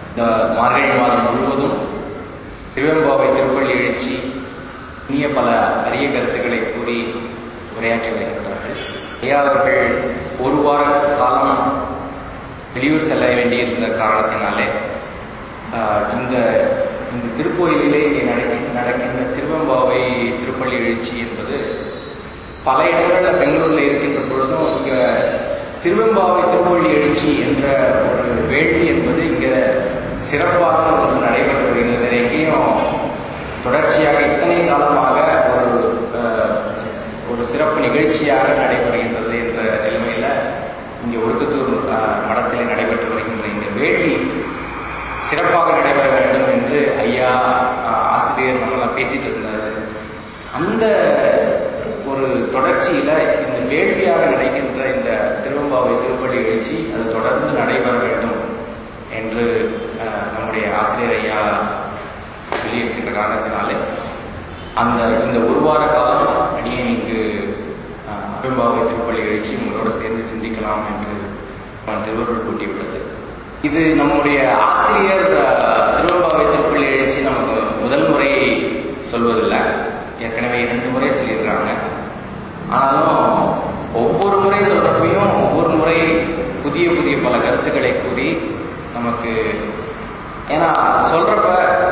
இந்த மார்கழி மாதம் முழுவதும் திருவெம்பாவை திருப்பள்ளி எழுச்சி இனிய பல அரிய கருத்துக்களை கூறி உரையாற்றி வருகின்றார்கள் ஐயா அவர்கள் ஒரு வார காலம் வெளியூர் செல்ல வேண்டியிருந்த காரணத்தினாலே ஆஹ், இந்த இந்த திருக்கோயிலிலே இங்கே நடக்க நடக்கின்ற திருவெம்பாவை திருப்பள்ளி எழுச்சி என்பது பல இடங்களில் பெங்களூர்ல இருக்கின்ற பொழுதும் இங்க திருவெம்பாவை திருப்பள்ளி எழுச்சி என்ற ஒரு வேள்வி என்பது இங்க சிறப்பாக ஒரு நடைபெற்று வருகிறது எங்கேயும் தொடர்ச்சியாக இத்தனை காலமாக ஒரு அஹ், ஒரு சிறப்பு நிகழ்ச்சியாக நடைபெறுகின்றது என்ற நிலைமையில இங்க ஒடுக்கத்தூர் அஹ், மடத்திலே நடைபெற்று வருகின்ற இந்த வேள்வி சிறப்பாக நடைபெற வேண்டும் என்று ஐயா அஹ், ஆசிரியர் நம்மளாம் பேசிட்டு இருந்தாரு அந்த ஒரு தொடர்ச்சியில இந்த வேள்வியாக நடக்கின்ற இந்த திருவம்பாவை திருப்பள்ளி எழுச்சி அது தொடர்ந்து நடைபெற வேண்டும் என்று அஹ், நம்முடைய ஆசிரியர் ஐயா சொல்லியிருக்கின்ற காரணத்தினாலே அந்த இந்த ஒரு வார காலம் அடியே இங்கு அஹ், திருவம்பாவை திருப்பள்ளி எழுச்சி உங்களோட சேர்ந்து சிந்திக்கலாம் என்று நான் திருவருள் கூட்டியுள்ளது இது நம்முடைய ஆசிரியர் அஹ், திருவம்பாவை திருப்பள்ளி எழுச்சி நமக்கு முதல் முறை சொல்வதில்லை ஏற்கனவே இரண்டு முறை சொல்லியிருக்காங்க ஆனாலும் ஒவ்வொரு முறை சொல்றப்பையும் ஒவ்வொரு முறை புதிய புதிய பல கருத்துக்களை கூறி நமக்கு ஏன்னா சொல்றப்ப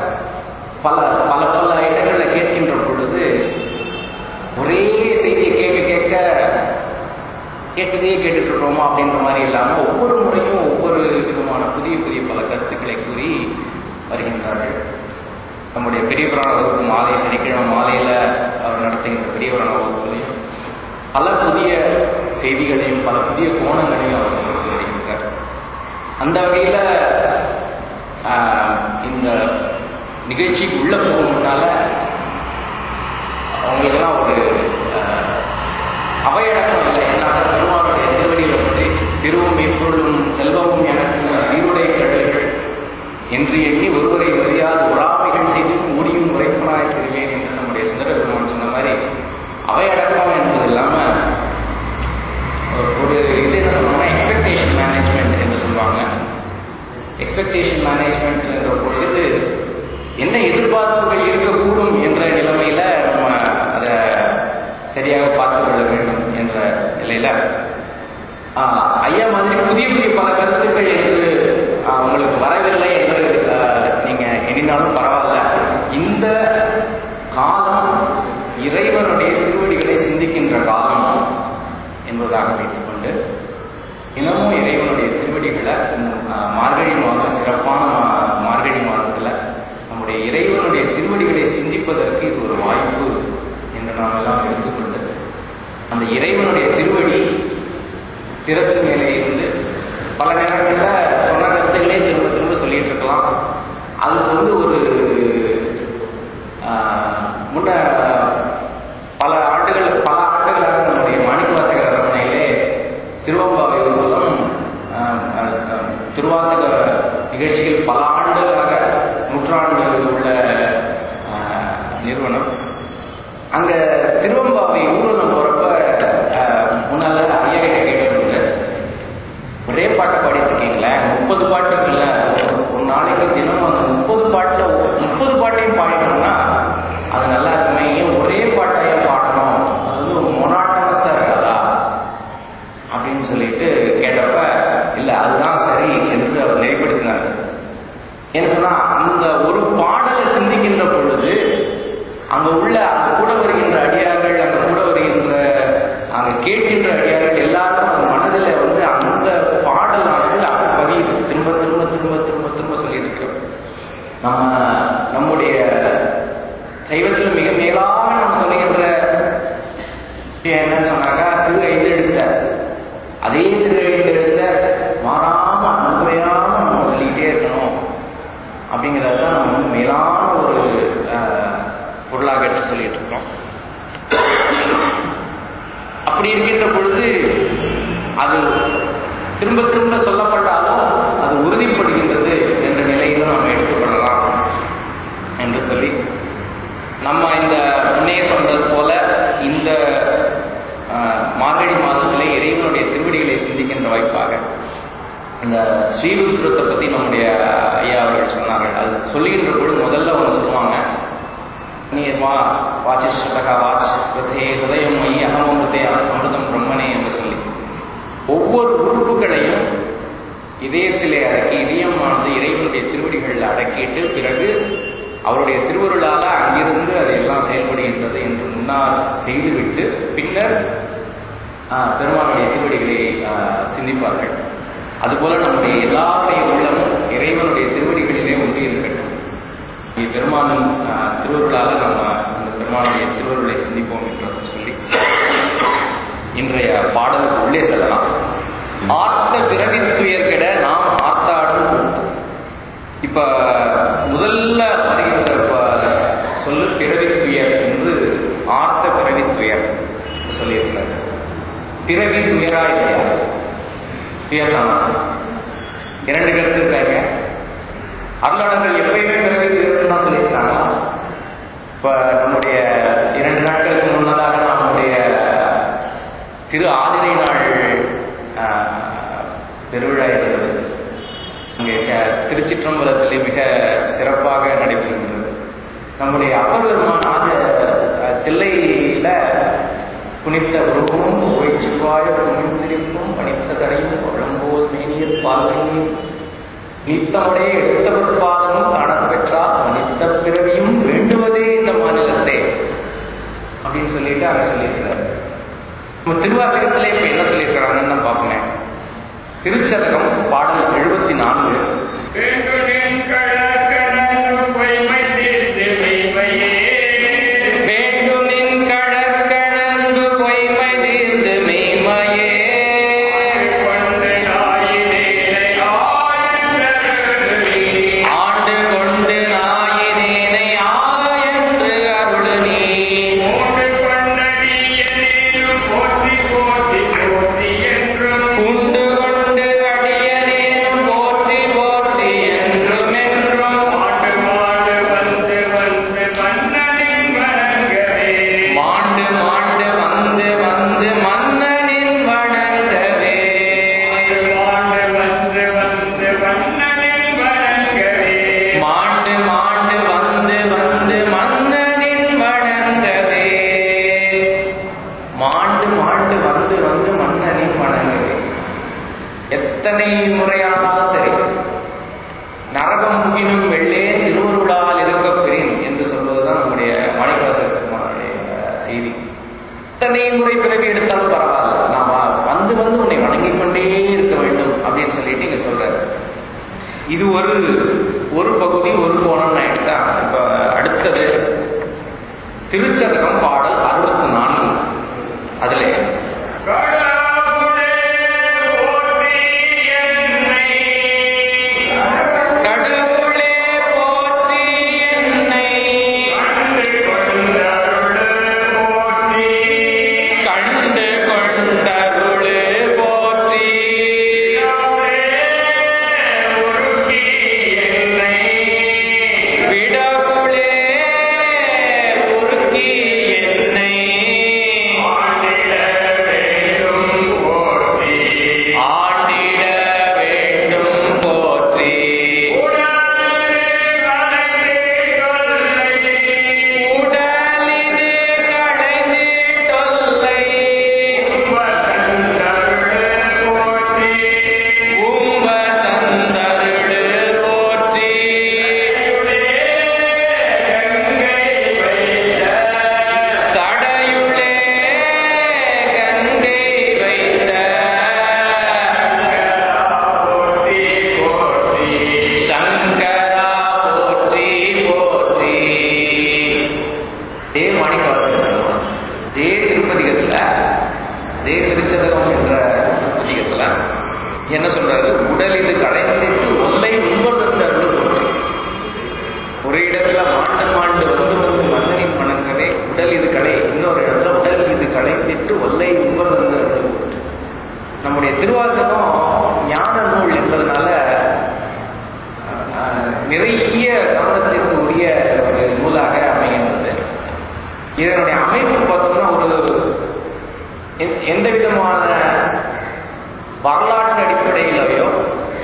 பல பல பல இடங்கள்ல கேட்கின்ற பொழுது ஒரே செய்தியை கேட்க கேட்க கேட்டதையே கேட்டுட்டு இருக்கோமா அப்படின்ற மாதிரி இல்லாம ஒவ்வொரு முறையும் ஒவ்வொரு விதமான புதிய புதிய பல கருத்துக்களை கூறி வருகின்றார்கள் நம்முடைய பெரிய புராண வகுப்பு மாலை சனிக்கிழமை மாலையில அவர் நடத்துகின்ற பெரிய புராண வகுப்புலையும் பல புதிய செய்திகளையும் பல புதிய கோணங்களையும் அவர் கொடுத்து வருகின்றார் அந்த வகையில ஆஹ், இந்த நிகழ்ச்சிக்கு உள்ள போகும் முன்னால அவங்களுக்கெல்லாம் ஒரு ஆஹ், அவையடக்கம் இல்லை ஏன்னா பெருமானுடைய திருவடியில் வந்து திருவும் எப்பொருளும் செல்வமும் எனக்கு சீருடை கடல்கள் என்று எண்ணி ஒருவரை மரியாத உறாமைகள் செய்து மூடியும் உரைப்பனாய் திருவேன் என்று நம்முடைய சுந்தர பெருமான் சொன்ன மாதிரி அவையடக்கம் என்பது இல்லாம ஒரு- ஒரு இது என்ன சொல்லுவாங்க எக்ஸ்பெக்டேஷன் மேனேஜ்மெண்ட் என்று சொல்லுவாங்க எக்ஸ்பெக்டேஷன் மேனேஜ்மெண்ட் என்ற பொழுது என்ன எதிர்பார்ப்புகள் இருக்கக்கூடும் என்ற நிலைமையில நம்ம அதை சரியாக பார்த்து கொள்ள வேண்டும் என்ற நிலையில ஆஹ், ஐயா மாதிரி புதிய புதிய பல கருத்துக்கள் என்று ஆஹ், உங்களுக்கு வரவில்லை என்று ஆஹ், நீங்க எண்ணினாலும் பரவாயில்ல இந்த காலம் இறைவனுடைய திருவடிகளை சிந்திக்கின்ற காலம் என்பதாக வைத்துக்கொண்டு தினமும் இறைவனுடைய திருவடிகளை இந்த ஆஹ், மார்கழி மாதம் சிறப்பான மா- மார்கழி மாதத்துல நம்முடைய இறைவனுடைய திருவடிகளை சிந்திப்பதற்கு இது ஒரு வாய்ப்பு என்று நாம் எல்லாம் எடுத்துக்கொண்டு அந்த இறைவனுடைய திருவடி திறத்து மேலே இருந்து பல நேரங்களில் சொன்ன கருத்துக்களே திரும்ப திரும்ப சொல்லிட்டு இருக்கலாம் அதுக்கு வந்து ஒரு ஆஹ், முன்ன பல ஆண்டுகள் பல ஆண்டுகளாக நம்முடைய மாணிக்கவாசகர் அரண்மனையிலே திருவம்பாவை மூலம் ஆஹ், ஆஹ், ஆஹ், திருவாசக நிகழ்ச்சிகள் பல ஆண்டுகளாக நூற்றாண்டு உள்ள ஆஹ், நிறுவனம் அங்க திருவம்பாவை ஊர்வலம் போறப்ப ஆஹ், முன்னால ஐயா கிட்ட கேட்டிருந்தது ஒரே பாட்டை பாடிட்டு இருக்கீங்களே முப்பது பாட்டு இருக்குல்ல ஒரு நாளைக்கு தினம் அந்த முப்பது பாட்டுல முப்பது பாட்டையும் பாடிட்டோம்னா அது நல்லா இருக்குமே ஏன் ஒரே பாட்டையே பாடணும் அது வந்து ஒரு மொனாட்டனஸா இருக்காதா அப்படின்னு சொல்லிட்டு கேட்டப்ப இல்ல அதுதான் சரி என்று அவர் நெறிப்படுத்தினார் என்ன சொன்னா அந்த ஒரு பாடலை சிந்திக்கின்ற பொழுது அங்க உள்ள அங்க கூட வருகின்ற அடியார்கள் அங்க கூட வருகின்ற அங்க கேட்கின்ற அடியார்கள் எல்லாரும் அந்த மனதில் வந்து அந்த பாடலானது அது பதியுது திரும்ப திரும்ப திரும்ப திரும்ப திரும்ப சொல்லியிருக்கிறோம் நம்ம நம்முடைய சைவத்தில் மிக மேலாக நாம் சொல்லுகின்ற விஷயம் என்னன்னு சொன்னாங்க திரு ஐந்து எடுத்த அதே திரு ஐந்து எடுத்த மாறாம அன்பையாம நம்ம சொல்லிக்கிட்டே இருக்கணும் அப்படிங்கிறது தான் நம்ம வந்து மேலான ஒரு அஹ், பொருளாக எடுத்து சொல்லிட்டு இருக்கோம் அப்படி இருக்கின்ற பொழுது அது திரும்ப திரும்ப சொல்லப்பட்டாலும் அது உறுதிப்படுகின்றது என்ற நிலையில நாம் எடுத்துக்கொள்ளலாம் என்று சொல்லி நம்ம இந்த முன்னே சொன்னது போல இந்த அஹ், மார்கழி மாதத்திலே இறைவனுடைய திருவடிகளை சிந்திக்கின்ற வாய்ப்பாக இந்த ஸ்ரீருத்ரத்தை பத்தி நம்முடைய ஐயா அவர்கள் சொன்னார்கள் அது சொல்லுகின்ற பொழுது முதல்ல அவங்க சொல்லுவாங்க நீர்மா வாச்சிஷ்டகா வாச் ஹிருதே ஹிருதயம் மை அகமமிருதே அமிர்தம் பிரம்மனே என்று சொல்லி ஒவ்வொரு உறுப்புகளையும் இதயத்திலே அடக்கி இதயமானது இறைவனுடைய திருவடிகளில் அடக்கிட்டு பிறகு அவருடைய திருவருளால அங்கிருந்து அதையெல்லாம் செயல்படுகின்றது என்று முன்னால் செய்துவிட்டு பின்னர் ஆஹ், பெருமானுடைய திருவடிகளை ஆஹ், சிந்திப்பார்கள் அதுபோல நம்முடைய எல்லாருடைய உள்ளமும் இறைவனுடைய திருவடிகளிலே ஒன்றி இருக்கட்டும் இங்கே பெருமானின் ஆஹ், திருவருளால நம்ம அந்த பெருமானுடைய திருவருளை சிந்திப்போம் என்று சொல்லி இன்றைய பாடலுக்கு உள்ளே செல்லலாம் ஆர்த்த பிறவி துயர்கிட நாம் ஆர்த்தாடும் கூத்து. இப்ப முதல்ல வருகின்ற ப- சொல்லு பிறவி துயர் என்று ஆர்த்த பிறவி துயர் சொல்லியிருக்கிறார் பிறவி துயரா இல்லையா துயர்தானா இரண்டு கருத்து இருக்காங்க அருளாளர்கள் எப்பயுமே பிறவி துயர்னு தான் சொல்லியிருக்காங்களா இப்ப நம்முடைய இரண்டு நாட்களுக்கு முன்னதாக நம்முடைய திரு ஆதிரை நாள் ஆஹ், பெருவிழா இருந்தது அங்கே ச- திருச்சிற்றம்பலத்திலே மிக சிறப்பாக நடைபெறுகிறது நம்முடைய அப்பெருமான் ஆத அஹ், தில்லையில குனித்த உருவமும் ஓய்ச்சிவாய குமிழ் சிரிப்பும் பணித்த தரையும் குழம்போல் மேனியர் பால்மையும் நித்தமுடைய எடுத்தவர் பாதமும் காணப்பெற்றால் மனித பிறவியும் வேண்டுவதே இந்த மாநிலத்தை அப்படின்னு சொல்லிட்டு அங்க சொல்லியிருக்கிறார் நம்ம திருவாசகத்திலே இப்ப என்ன சொல்லியிருக்கிறாங்கன்னு நான் பார்ப்பேன் திருச்சதகம் பாடல் எழுபத்தி நான்கு வேண்டுனின் கழற்கணங்கு பொய்மை தீர்த்து மெய்மையே. வேண்டுமின் கடற்கணங்கு பொய்மை தீர்ந்து மெய்மையே கொண்டு நாயினேனை ஆயன்றருளி. ஆண்டு கொண்டு நாயினேனை ஆயன்று அருள் நீ மூன்று கொண்டடியேனும் போற்றி போற்றி போற்றி என்றும் உண்டு கொண்டு அடியனேனும் போற்றி போற்றி என்றும் என்றும் மாட்டு மாடு வந்து வந்து மன்னனின் வணங்கவே. மாண்டு மாண்டு வந்து வந்து மன்னனின் வணங்கவே மாடு வந்து வந்து மன்னனின் வணங்கவே. மாண்டு மாண்டு வந்து வந்து மன்னனின் வணங்கவே மாண்டு மாண்டு வந்து வந்து மன்னனின் வணங்கவே எத்தனை முறையானாலும் சரி நரகம் முகினும் வெள்ளே திருவருளால் இருக்க பெறின் என்று சொல்வதுதான் நம்முடைய மாணிக்கவாசர் பெருமானுடைய செய்தி எத்தனை முறை பிறவி எடுத்தாலும் பரவாயில்ல நாம வந்து வந்து உன்னை வணங்கிக் கொண்டே இருக்க வேண்டும் அப்படின்னு சொல்லிட்டு இங்க சொல்றாரு இது ஒரு ஒரு பகுதி ஒரு கோணம் ஆயிடுச்சா இப்ப அடுத்தது திருச்சதகம் பாடல் அறுபத்தி நான்கு அதுல கடவுளே போற்றி என்னை கடவுளே போற்றி என்னை கண்டு கொண்டருளு போற்றி கண்டு கொண்டருளு போற்றி உருக்கி என்னை விடவுளே உருக்கி என்னை ஆண்டிட வேண்டும் போற்றி ஆண்டிட வேண்டும் போற்றி உடலில் கலைந்தே கொல்லை உடலிது கடைந்து தொல்லை உம்ப தந்தருளு போற்றி தடையுளே கங்கை வைத்த சங்கரா போற்றி போற்றி தே மாணிக்கவாசகர் தே திருப்பதிகத்துல தே திருச்சதகம் என்ற பதிகத்துல என்ன சொல்றாரு உடல் இது கடைந்து ஒல்லை உண்பதற்கு அருள் போற்றி ஒரு இடத்துல மாண்டு மாண்டு வந்து வந்து மன்னனின் மணங்கவே உடல் இது கடை இன்னொரு இடத்துல உடல் இது கடைந்திட்டு ஒல்லை உண்பதற்கு அருள் போற்றி நம்முடைய திருவாசகம் ஞான நூல் என்பதனால அஹ், நிறைய கவனத்திற்கு உரிய ஒரு நூலாக அமைகின்றது இதனுடைய அமைப்பு பார்த்தோம்னா ஒரு எந்த- எந்த விதமான வரலாற்று அடிப்படையிலேயோ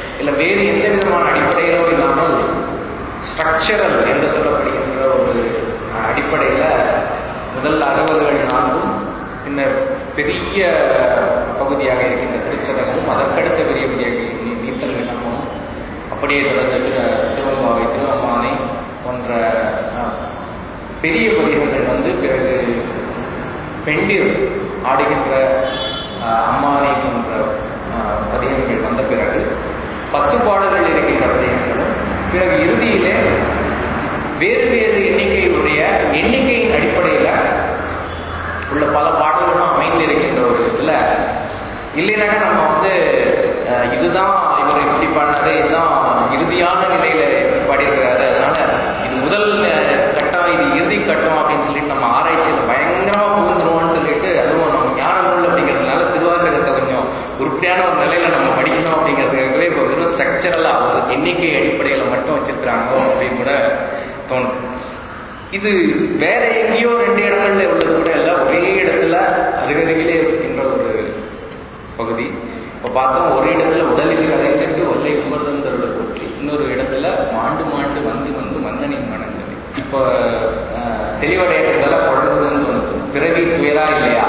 அப்படியே தொடர்ந்து திரு- திருவம்பாவை திருவம்மானை போன்ற அஹ், பெரிய பதிகங்கள் வந்து பிறகு பெண்டிர் ஆடுகின்ற அஹ், அம்மானை போன்ற அஹ், பதிகங்கள் வந்த பிறகு பத்து பாடல்கள் இருக்கின்ற பதிகங்களும் பிறகு இறுதியிலே வேறு வேறு எண்ணிக்கையுடைய எண்ணிக்கையின் அடிப்படையில் உள்ள பல பாடல்களும் அமைந்திருக்கின்ற ஒரு இதுல இல்லைனாக்கா நம்ம வந்து அஹ், இதுதான் இவர் இப்படி பண்ணாரு இதுதான் இறுதியான நிலையில பாடியிருக்கிறாரு அதனால இது முதல் அஹ், கட்டம் இது இறுதி கட்டம் அப்படின்னு சொல்லிட்டு நம்ம ஆராய்ச்சியில் பயங்கரமா புகுந்துருவோம்னு சொல்லிட்டு அதுவும் நம்ம ஞான நூல் அப்படிங்கிறதுனால திருவாரூரத்தை கொஞ்சம் உருப்படியான ஒரு நிலையில நம்ம படிக்கணும் அப்படிங்கிறதுக்காகவே இப்போ வெறும் ஸ்ட்ரக்சரலா ஒரு எண்ணிக்கை அடிப்படையில மட்டும் வச்சிருக்கிறாங்களோ அப்படின்னு கூட தோணும் இது வேற எங்கேயோ ரெண்டு இடங்கள்ல உள்ளது கூட இல்ல ஒரே இடத்துல அருகருகிலே இருக்கின்ற ஒரு பகுதி இப்ப பார்த்தோம் ஒரு இடத்துல உடலில் கலைந்திட்டு ஒல்லை உமர்ந்தருள போற்றி இன்னொரு இடத்துல மாண்டு மாண்டு வந்து வந்து மந்தனின் மணந்தது இப்ப அஹ், தெளிவடைகிறதால குழந்தைன்னு தோணுது பிறவி துயரா இல்லையா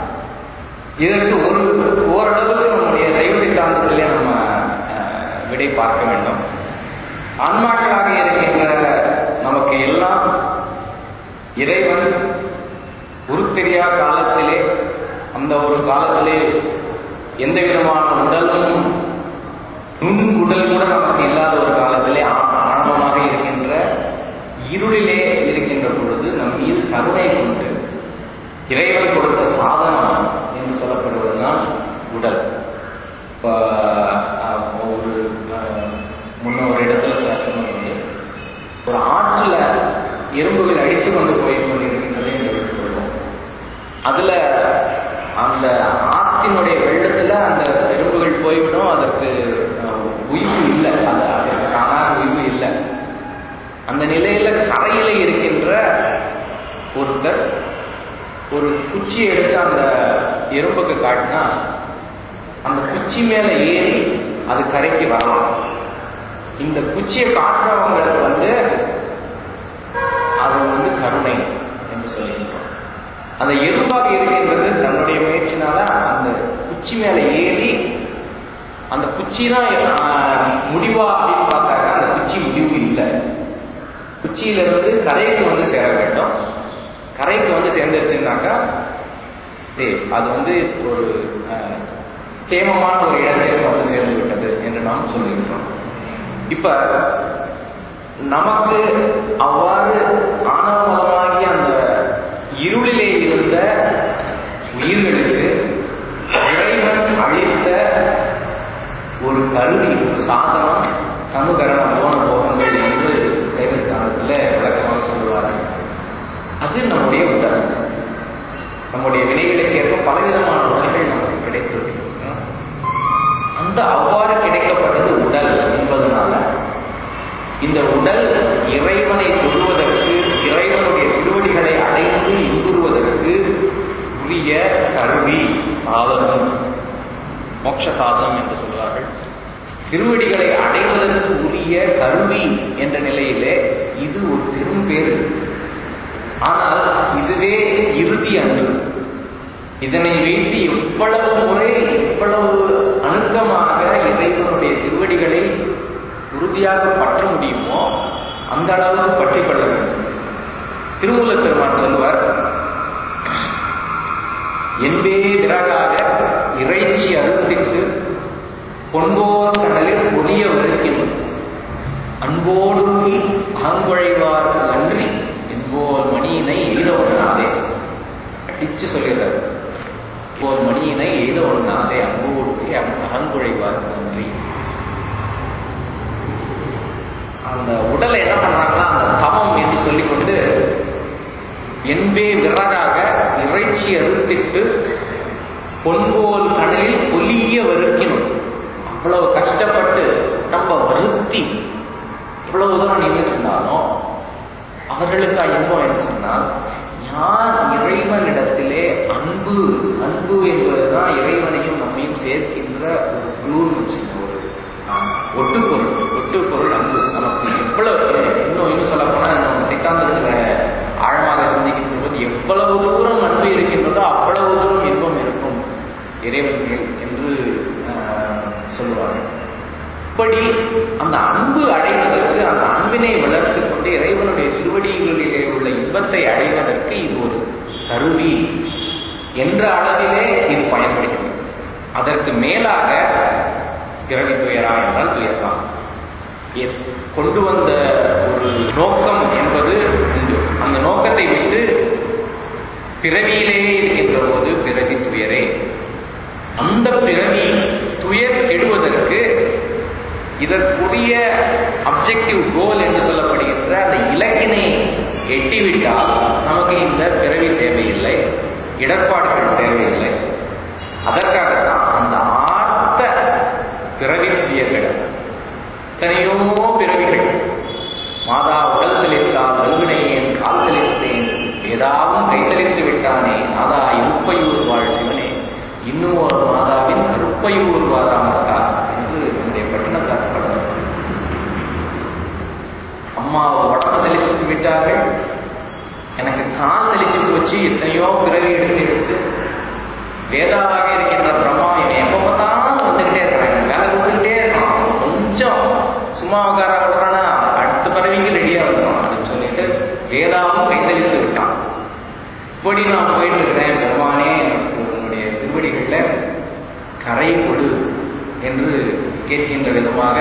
இதற்கு ஒரு ஓரளவுக்கு நம்முடைய சைவ சித்தாந்தத்திலே நம்ம அஹ், விடை பார்க்க வேண்டும் ஆன்மாக்களாக இருக்கின்ற நமக்கு எல்லாம் இறைவன் உருத்தெரியா காலத்திலே அந்த ஒரு காலத்திலே எந்த விதமான உடலும் நுண் உடல் கூட நமக்கு இல்லாத ஒரு காலத்திலே ஆ- ஆணவமாக இருக்கின்ற இருளிலே இருக்கின்ற பொழுது நம் மீது கருணை கொண்டு இறைவன் கொடுத்த சாதனம் என்று சொல்லப்படுவதுதான் உடல் இப்போ அஹ், ஒரு அஹ், முன்ன ஒரு இடத்துல சொ- சொன்னது வந்து ஒரு ஆற்றுல எறும்புகள் அடித்து கொண்டு போய் கொண்டிருக்கின்றதை என்று வைத்துக்கொள்வோம் அதுல அந்த ஆற்றினுடைய வெள்ளத்துல அந்த எறும்புகள் போய்விடும் அதற்கு அஹ், உய்வு இல்லை அது அதற்கு தானாக உய்வு இல்லை அந்த நிலையில கரையில இருக்கின்ற ஒருத்தர் ஒரு குச்சியை எடுத்து அந்த எறும்புக்கு காட்டினா அந்த குச்சி மேல ஏறி அது கரைக்கு வரலாம் இந்த குச்சியை காட்டுறவங்களுக்கு வந்து அது வந்து கருணை என்று சொல்லுகின்றோம் அந்த எறும்பாக இருக்கின்றது தன்னுடைய முயற்சினால அந்த குச்சி மேல ஏறி அந்த குச்சி தான் முடிவா அப்படின்னு பார்த்தாக்கா அந்த குச்சி முடிவு இல்லை குச்சியிலிருந்து கரைக்கு வந்து சேர வேண்டும் கரைக்கு வந்து சேர்ந்துருச்சுன்னாக்கா சரி, அது வந்து ஒரு அஹ், சேமமான ஒரு இடத்திற்கு வந்து சேர்ந்து விட்டது என்று நாம் சொல்லுகின்றோம் இப்ப நமக்கு அவ்வாறு ஆணவமலமாகிய அந்த இருளிலே இருந்த உயிர்களுக்கு இறைவன் அளித்த ஒரு கருவி ஒரு சாதனம் சமுகரண போன போகங்கள் என்று சைவஸ்தானத்தில் விளக்கமாக சொல்லுவார்கள் அது நம்முடைய உடல் நம்முடைய வினைகளுக்கு ஏற்ப பலவிதமான உடல்கள் நமக்கு கிடைத்தது அந்த அவ்வாறு கிடைக்கப்பட்டது உடல் என்பதனால இந்த உடல் இறைவனை தொழுவதற்கு இறைவனுடைய திருவடிகளை அடைந்து இன்புறுவதற்கு உரிய கருவி சாதனம் மோட்ச சாதனம் என்று சொல்வார்கள் திருவடிகளை அடைவதற்கு உரிய கருவி என்ற நிலையிலே இது ஒரு பெரும் பேரு ஆனால் இதுவே இறுதி அன்று இதனை வைத்து எவ்வளவு முறை எவ்வளவு அணுக்கமாக இறைவனுடைய திருவடிகளை உறுதியாக பற்ற முடியுமோ அந்த அளவுக்கு பற்றிக் கொள்ள வேண்டும் திருமூலப் பெருமான் சொல்லுவார் என்பே விறகாக இறைச்சி அருந்திட்டு பொன்போர் கடலில் பொதிய வருகின் அன்போடு ஆங்குழைவார் நன்றி என்போர் மணியினை எய்த ஒண்ணாதே அடிச்சு சொல்லிடுறாரு ஓர் மணியினை எய்த ஒண்ணாதே அன்போடு அகங்குழைவார் நன்றி அந்த உடலை என்ன பண்றாங்கன்னா அந்த தவம் என்று சொல்லிக்கொண்டு என்பே விறகாக இறைச்சி அறுத்திட்டு பொன்போல் கடலில் பொலிய வருக்கணும் அவ்வளவு கஷ்டப்பட்டு நம்ம வருத்தி இவ்வளவு தூரம் நின்றுட்டு இருந்தாலும் அவர்களுக்கு இன்பம் என்று சொன்னால் யார் இறைவனிடத்திலே அன்பு அன்பு என்பதுதான் இறைவனையும் நம்மையும் சேர்க்கின்ற ஒரு குளூன்னு வச்சுக்கோங்க ஒரு ஆஹ், ஒட்டுப்பொருள் ஒட்டுப்பொருள் அன்பு நமக்கு எவ்வளவு இன்னும் இன்னும் சொல்ல போனா நம்ம சித்தாந்தத்துல ஆழமாக சிந்திக்கின்ற போது எவ்வளவு தூரம் அன்பு இருக்கின்றதோ அவ்வளவு தூரம் இன்பம் இருக்கும் இறைவன் மேல் என்று ஆஹ், சொல்லுவார்கள் இப்படி அந்த அன்பு அடைவதற்கு அந்த அன்பினை வளர்த்து கொண்டு இறைவனுடைய திருவடிகளிலே உள்ள இன்பத்தை அடைவதற்கு இது ஒரு கருவி என்ற அளவிலே இது பயன்படுகிறது அதற்கு மேலாக பிறவி துயரா என்றால் துயரலாம் எ- கொண்டு வந்த ஒரு நோக்கம் என்பது உண்டு அந்த நோக்கத்தை விட்டு பிறவியிலேயே இருக்கின்ற போது பிறவி துயரே அந்த பிறவி துயர் கெடுவதற்கு இதற்குரிய அப்ஜெக்டிவ் கோல் என்று சொல்லப்படுகின்ற அந்த இலக்கினை எட்டிவிட்டால் நமக்கு இந்த பிறவி தேவையில்லை இடர்பாடுகள் தேவையில்லை அதற்காகத்தான் அந்த ஆர்த்த பிறவி துயர்கள் எத்தனையோ பிறவிகள் மாதா உடல் தெளித்தால் வெல்வினையேன் கால் தெளித்தேன் ஏதாவும் கை தெளித்து விட்டானே நாதா இருப்பையூர் வாழ் சிவனே இன்னும் ஒரு மாதாவின் கருப்பையூர் வாராமத்தா என்று நம்முடைய பட்டினத்தார் படம் அம்மா உடம்பு தெளித்து விட்டார்கள் எனக்கு கால் தெளிச்சு போச்சு எத்தனையோ பிறவி எடுத்து எடுத்து வேதாவாக இருக்கின்ற பிரம்மா இவன் எப்ப பார்த்தாலும் வந்துகிட்டே இருக்கிறான் எனக்கு வேலை கொடுத்துக்கிட்டே இருக்கான் அவன் கொஞ்சம் சும்மா உட்கார விடுறானா அடுத்த பிறவிக்கு ரெடியா வந்துடும் அப்படின்னு சொல்லிட்டு வேதாவும் கைத்தளித்து விட்டான் இப்படி நான் போயிட்டு இருக்கிறேன் பெருமானே எனக்கு உன்னுடைய திருவடிகள்ல கரை கொடு என்று கேட்கின்ற விதமாக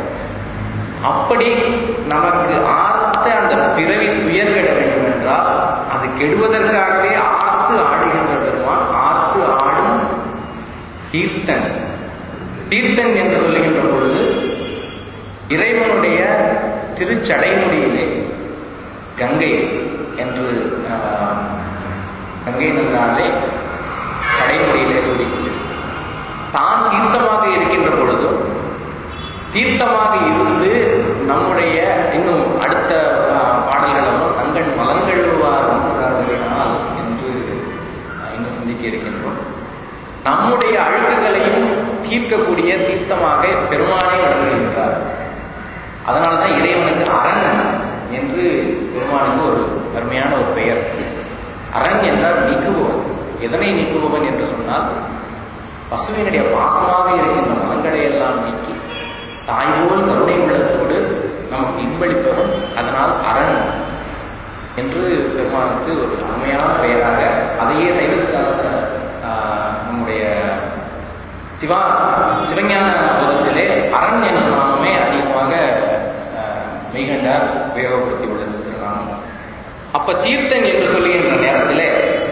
அப்படி நமக்கு ஆர்த்த அந்த பிறவி துயர் கெட வேண்டும் என்றால் அது கெடுவதற்காகவே ஆர்த்து ஆடுகின்ற பெருமான் ஆர்த்து ஆடும் தீர்த்தன் தீர்த்தன் என்று சொல்லுகின்ற பொழுது இறைவனுடைய திருச்சடைமுடியிலே கங்கை என்று ஆஹ், கங்கை நந்தாலே கடைமுடியிலே சொல்லிக்கொண்டு தான் தீர்த்தமாக இருக்கின்ற பொழுதும் தீர்த்தமாக இருந்து நம்முடைய இன்னும் அடுத்த ஆஹ், பாடல்களும் தங்கள் மலங்கழுவார் சார்ந்தனால் என்று ஆஹ், இன்னும் சிந்திக்க இருக்கின்றோம் நம்முடைய அழுக்குகளையும் தீர்க்கக்கூடிய தீர்த்தமாக பெருமானை வழங்குகின்றார் அதனால்தான் இறைவனுக்கு அரண் என்று பெருமானுக்கு ஒரு அருமையான ஒரு பெயர் அரண் என்றால் நீக்குபவன் எதனை நீக்குபவன் என்று சொன்னால் பசுவினுடைய பாசமாக இருக்கின்ற மலங்களை எல்லாம் நீக்கி தாய்போல் கருணை உள்ளத்தோடு நமக்கு இன்பளிப்பவன் அதனால் அரண் என்று பெருமானுக்கு ஒரு அருமையான பெயராக அதையே சைவத்தால் நம்முடைய சிவா சிவஞான போதத்திலே அரண் என்ற நாமமே அதிகமாக ஆஹ், மெய்கண்டார் உபயோகப்படுத்தி உள்ளது திருநாமம் அப்ப தீர்த்தன் என்று சொல்லுகின்ற நேரத்திலே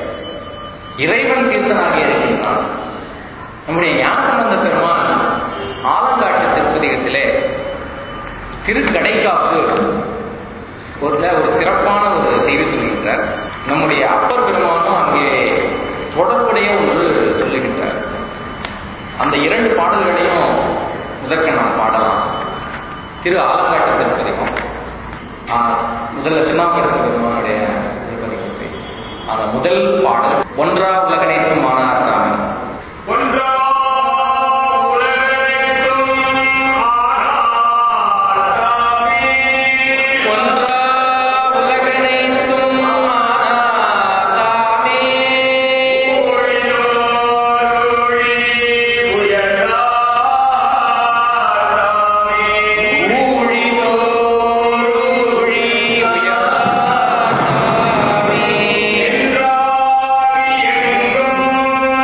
இறைவன் தீர்த்தனாக இருக்கின்றான் நம்முடைய ஞானசம்பந்த பெருமான் ஆலங்காட்டு திருப்பதிகத்திலே திருக்கடைக்காப்பு ஒரு ஒரு சிறப்பான ஒரு செய்தி சொல்லுகின்றார் நம்முடைய அப்பர் பெருமானும் அங்கே தொடர்புடைய ஒன்று சொல்லுகின்றார் அந்த இரண்டு பாடல்களையும் முதற்க நாம் பாடலாம் திரு ஆலங்காட்டு திருப்பதிகம் ஆ, முதல்ல திருநாவுக்கரசு பெருமானுடைய திருப்பதிகத்தை அந்த முதல் பாடல் ஒன்றா உலகனைக்கும் மானார் ராமன் ஒன்றா உலகனைத்தும் ஆனார் தாமே. ஒன்றா உலகனைக்கும் மானார் தாமே ஊழியோரொழி உயர்ந்தார் தாமே. என்றார் எங்கும்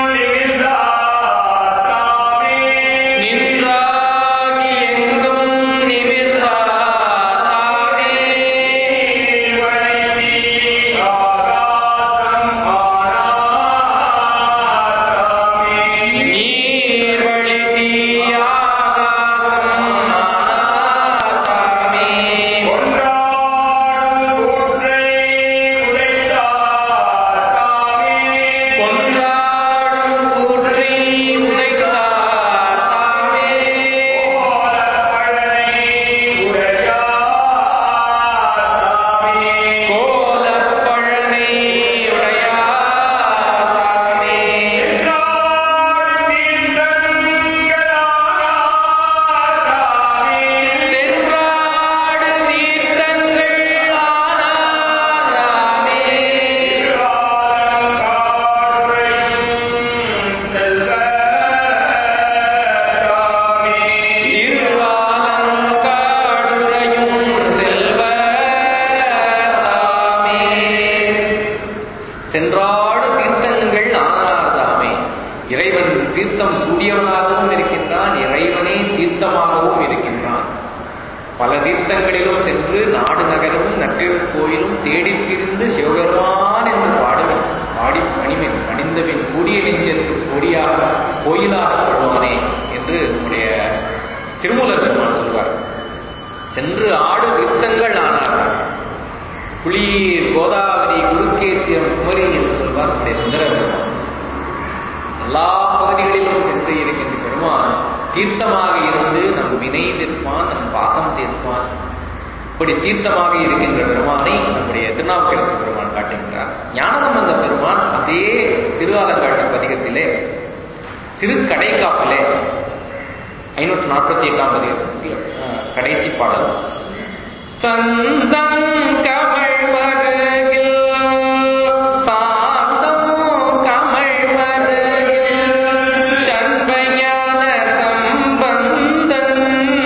பல தீர்த்தங்களிலும் சென்று நாடு நகரும் நற்றிரு கோயிலும் தேடித் திரிந்து சிவபெருமான் என்று பாடுவேன் பாடி பணிமின் பணிந்தபின் கூடிய நெஞ்சென்று கொடியாக கோயிலாக கொள்வானே என்று நம்முடைய திருமூலர் பெருமான் சொல்வார் சென்று ஆடு தீர்த்தங்கள் ஆனார் புளியீர் கோதாவரி குருக்கேத்திரம் குமரி என்று சொல்வார் நம்முடைய சுந்தர பெருமான் எல்லா பகுதிகளிலும் சென்று இருக்கின்ற பெருமான் தீர்த்தமாக இருந்து நம் வினை தீர்ப்பான் நம் பாகம் தீர்ப்பான் இப்படி தீர்த்தமாக இருக்கின்ற பெருமானை நம்முடைய திருநாவுக்கரசு பெருமான் காட்டுகின்றார் ஞானசம்பந்த பெருமான் அதே திருவாலங்காட்டு பதிகத்திலே திருக்கடைக்காப்பிலே ஐநூற்று நாற்பத்தி எட்டாம் பதிகத்தில் அஹ், கடைசி பாடல் தந்தம் கமழ் மருகில் சாந்தம் கமழ் மருகில் சண்பஞான சம்பந்தன்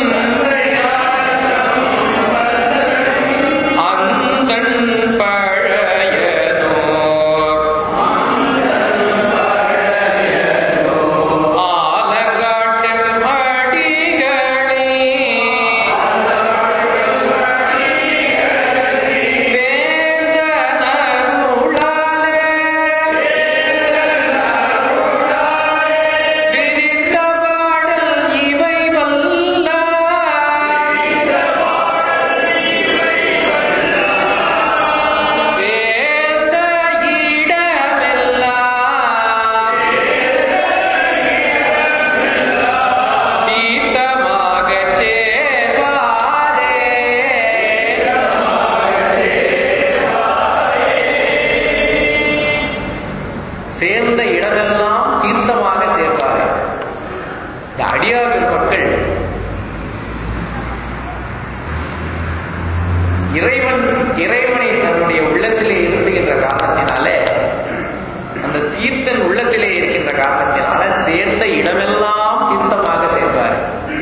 அந்தன் பழையதோர் ஆலங்காட்டில் அடிகளே வேந்தனருளாலே விரிந்த பாடல் இவை வல்லார் வேந்த இடமெல்லாம் தீர்த்தமாகச் சேர்வாரே. சேர்ந்த இடமெல்லாம் தீர்த்தமாக சேர்வாரே இந்த அடியார் பெருமக்கள் இறைவன் இறைவனை தன்னுடைய உள்ளத்திலே இருந்துகின்ற காரணத்தினாலே அந்த தீர்த்தன் உள்ளத்திலே இருக்கின்ற காரணத்தினால சேர்ந்த இடமெல்லாம் தீர்த்தமாக சேர்வார்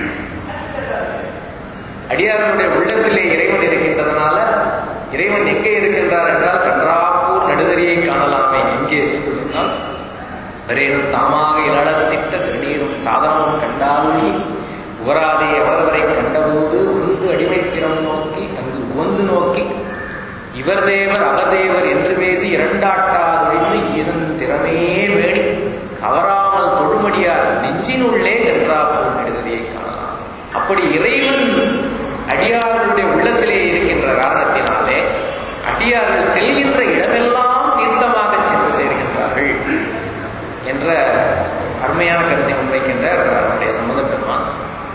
அடியார்களுடைய உள்ளத்திலே இறைவன் இருக்கின்றதுனால இறைவன் எங்கே இருக்கின்றார் என்றால் கன்றாப்பூர் நடுதறியை காணலாமே எங்கே என்று சொன்னால் வரேனும் தாமாக இளத்திட்ட திருநீரும் சாதனமும் கண்டாலுமே உவராதே அவரவரை கண்டபோது உந்து அடிமைத்திறம் நோக்கி அங்கு உவந்து நோக்கி இவர் தேவர் அவர் தேவர் என்று பேசி இரண்டாட்டாதொழிந்து ஈதன் திறமே வேடி கவராமல் தொழுமடியார் நெஞ்சினுள்ளே கன்றாப்பூர் நடுதறியை காணலாம் அப்படி இறைவன் அடியார்களுடைய உள்ளத்திலே இருக்கின்ற காரணத்தினாலே அடியார்கள் செல்கின்ற இடமெல்லாம் தீர்த்தமாக சென்று சேர்கின்றார்கள் என்ற அருமையான கருத்தை முன்வைக்கின்ற நம்முடைய சம்மத பெருமான்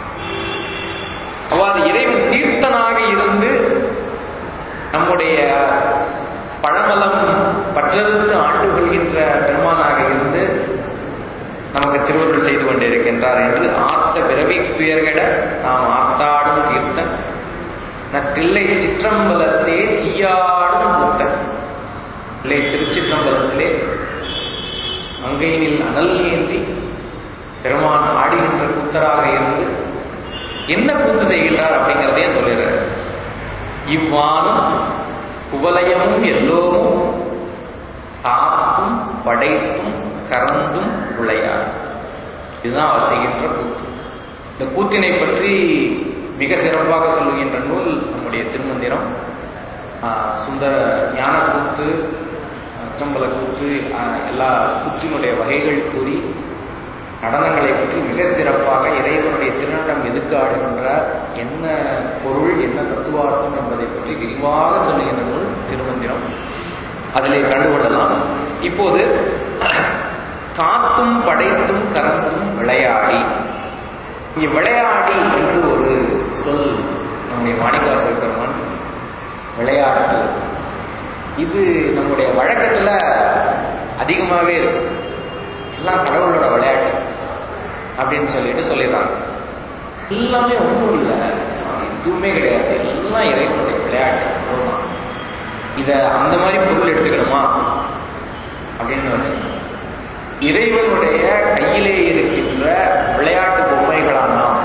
அவ்வாறு இறைவன் தீர்த்தனாக இருந்து நம்முடைய பழமலம் பற்றறுத்து ஆண்டு கொள்கின்ற பெருமானாக இருந்து நமக்கு திருவருள் செய்து கொண்டிருக்கின்றார் என்று ஆர்த்த பிறவி துயர்கட நாம் ஆத்தாடும் தீர்த்தன் நற்றில்லை சிற்றம்பலத்தே தீயாடும் புத்தன் இல்லை திருச்சிற்றம்பலத்திலே மங்கையினில் அனல் ஏந்தி பெருமான் ஆடுகின்ற கூத்தராக இருந்து என்ன கூத்து செய்கின்றார் அப்படிங்கிறதையே சொல்லுகிறார் இவ்வானும் குவலயமும் எல்லோரும் காத்தும் படைத்தும் கறந்தும் விளையாடும் இதுதான் அவர் செய்கின்ற கூத்து இந்த கூத்தினை பற்றி மிக சிறப்பாக சொல்லுகின்ற நூல் நம்முடைய திருமந்திரம் ஆஹ், சுந்தர ஞான கூத்து அச்சம்பல கூத்து ஆஹ், எல்லா கூத்தினுடைய வகைகள் கூறி நடனங்களை பற்றி மிக சிறப்பாக இறைவனுடைய திருநடம் எதுக்கு ஆடுகின்றார் என்ன பொருள் என்ன தத்துவார்த்தம் என்பதை பற்றி விரிவாக சொல்லுகின்ற நூல் திருமந்திரம் அதிலே கண்டுகொள்ளலாம் இப்போது காத்தும் படைத்தும் கறந்தும் விளையாடி இங்கே விளையாடி என்று ஒரு சொல் நம்முடைய மாணிக்காசர் பெருமான் விளையாட்டு இது நம்முடைய வழக்கத்துல அதிகமாகவே இருக்கு எல்லாம் கடவுளோட விளையாட்டு அப்படின்னு சொல்லிட்டு சொல்லிடுறாங்க எல்லாமே ஒன்றும் இல்லை எதுவுமே கிடையாது எல்லாம் இறைவனுடைய விளையாட்டு அவ்வளவுதான் இத அந்த மாதிரி பொருள் எடுத்துக்கணுமா அப்படின்னு வந்து இறைவனுடைய கையிலே இருக்கின்ற விளையாட்டு பொம்மைகளான நாம்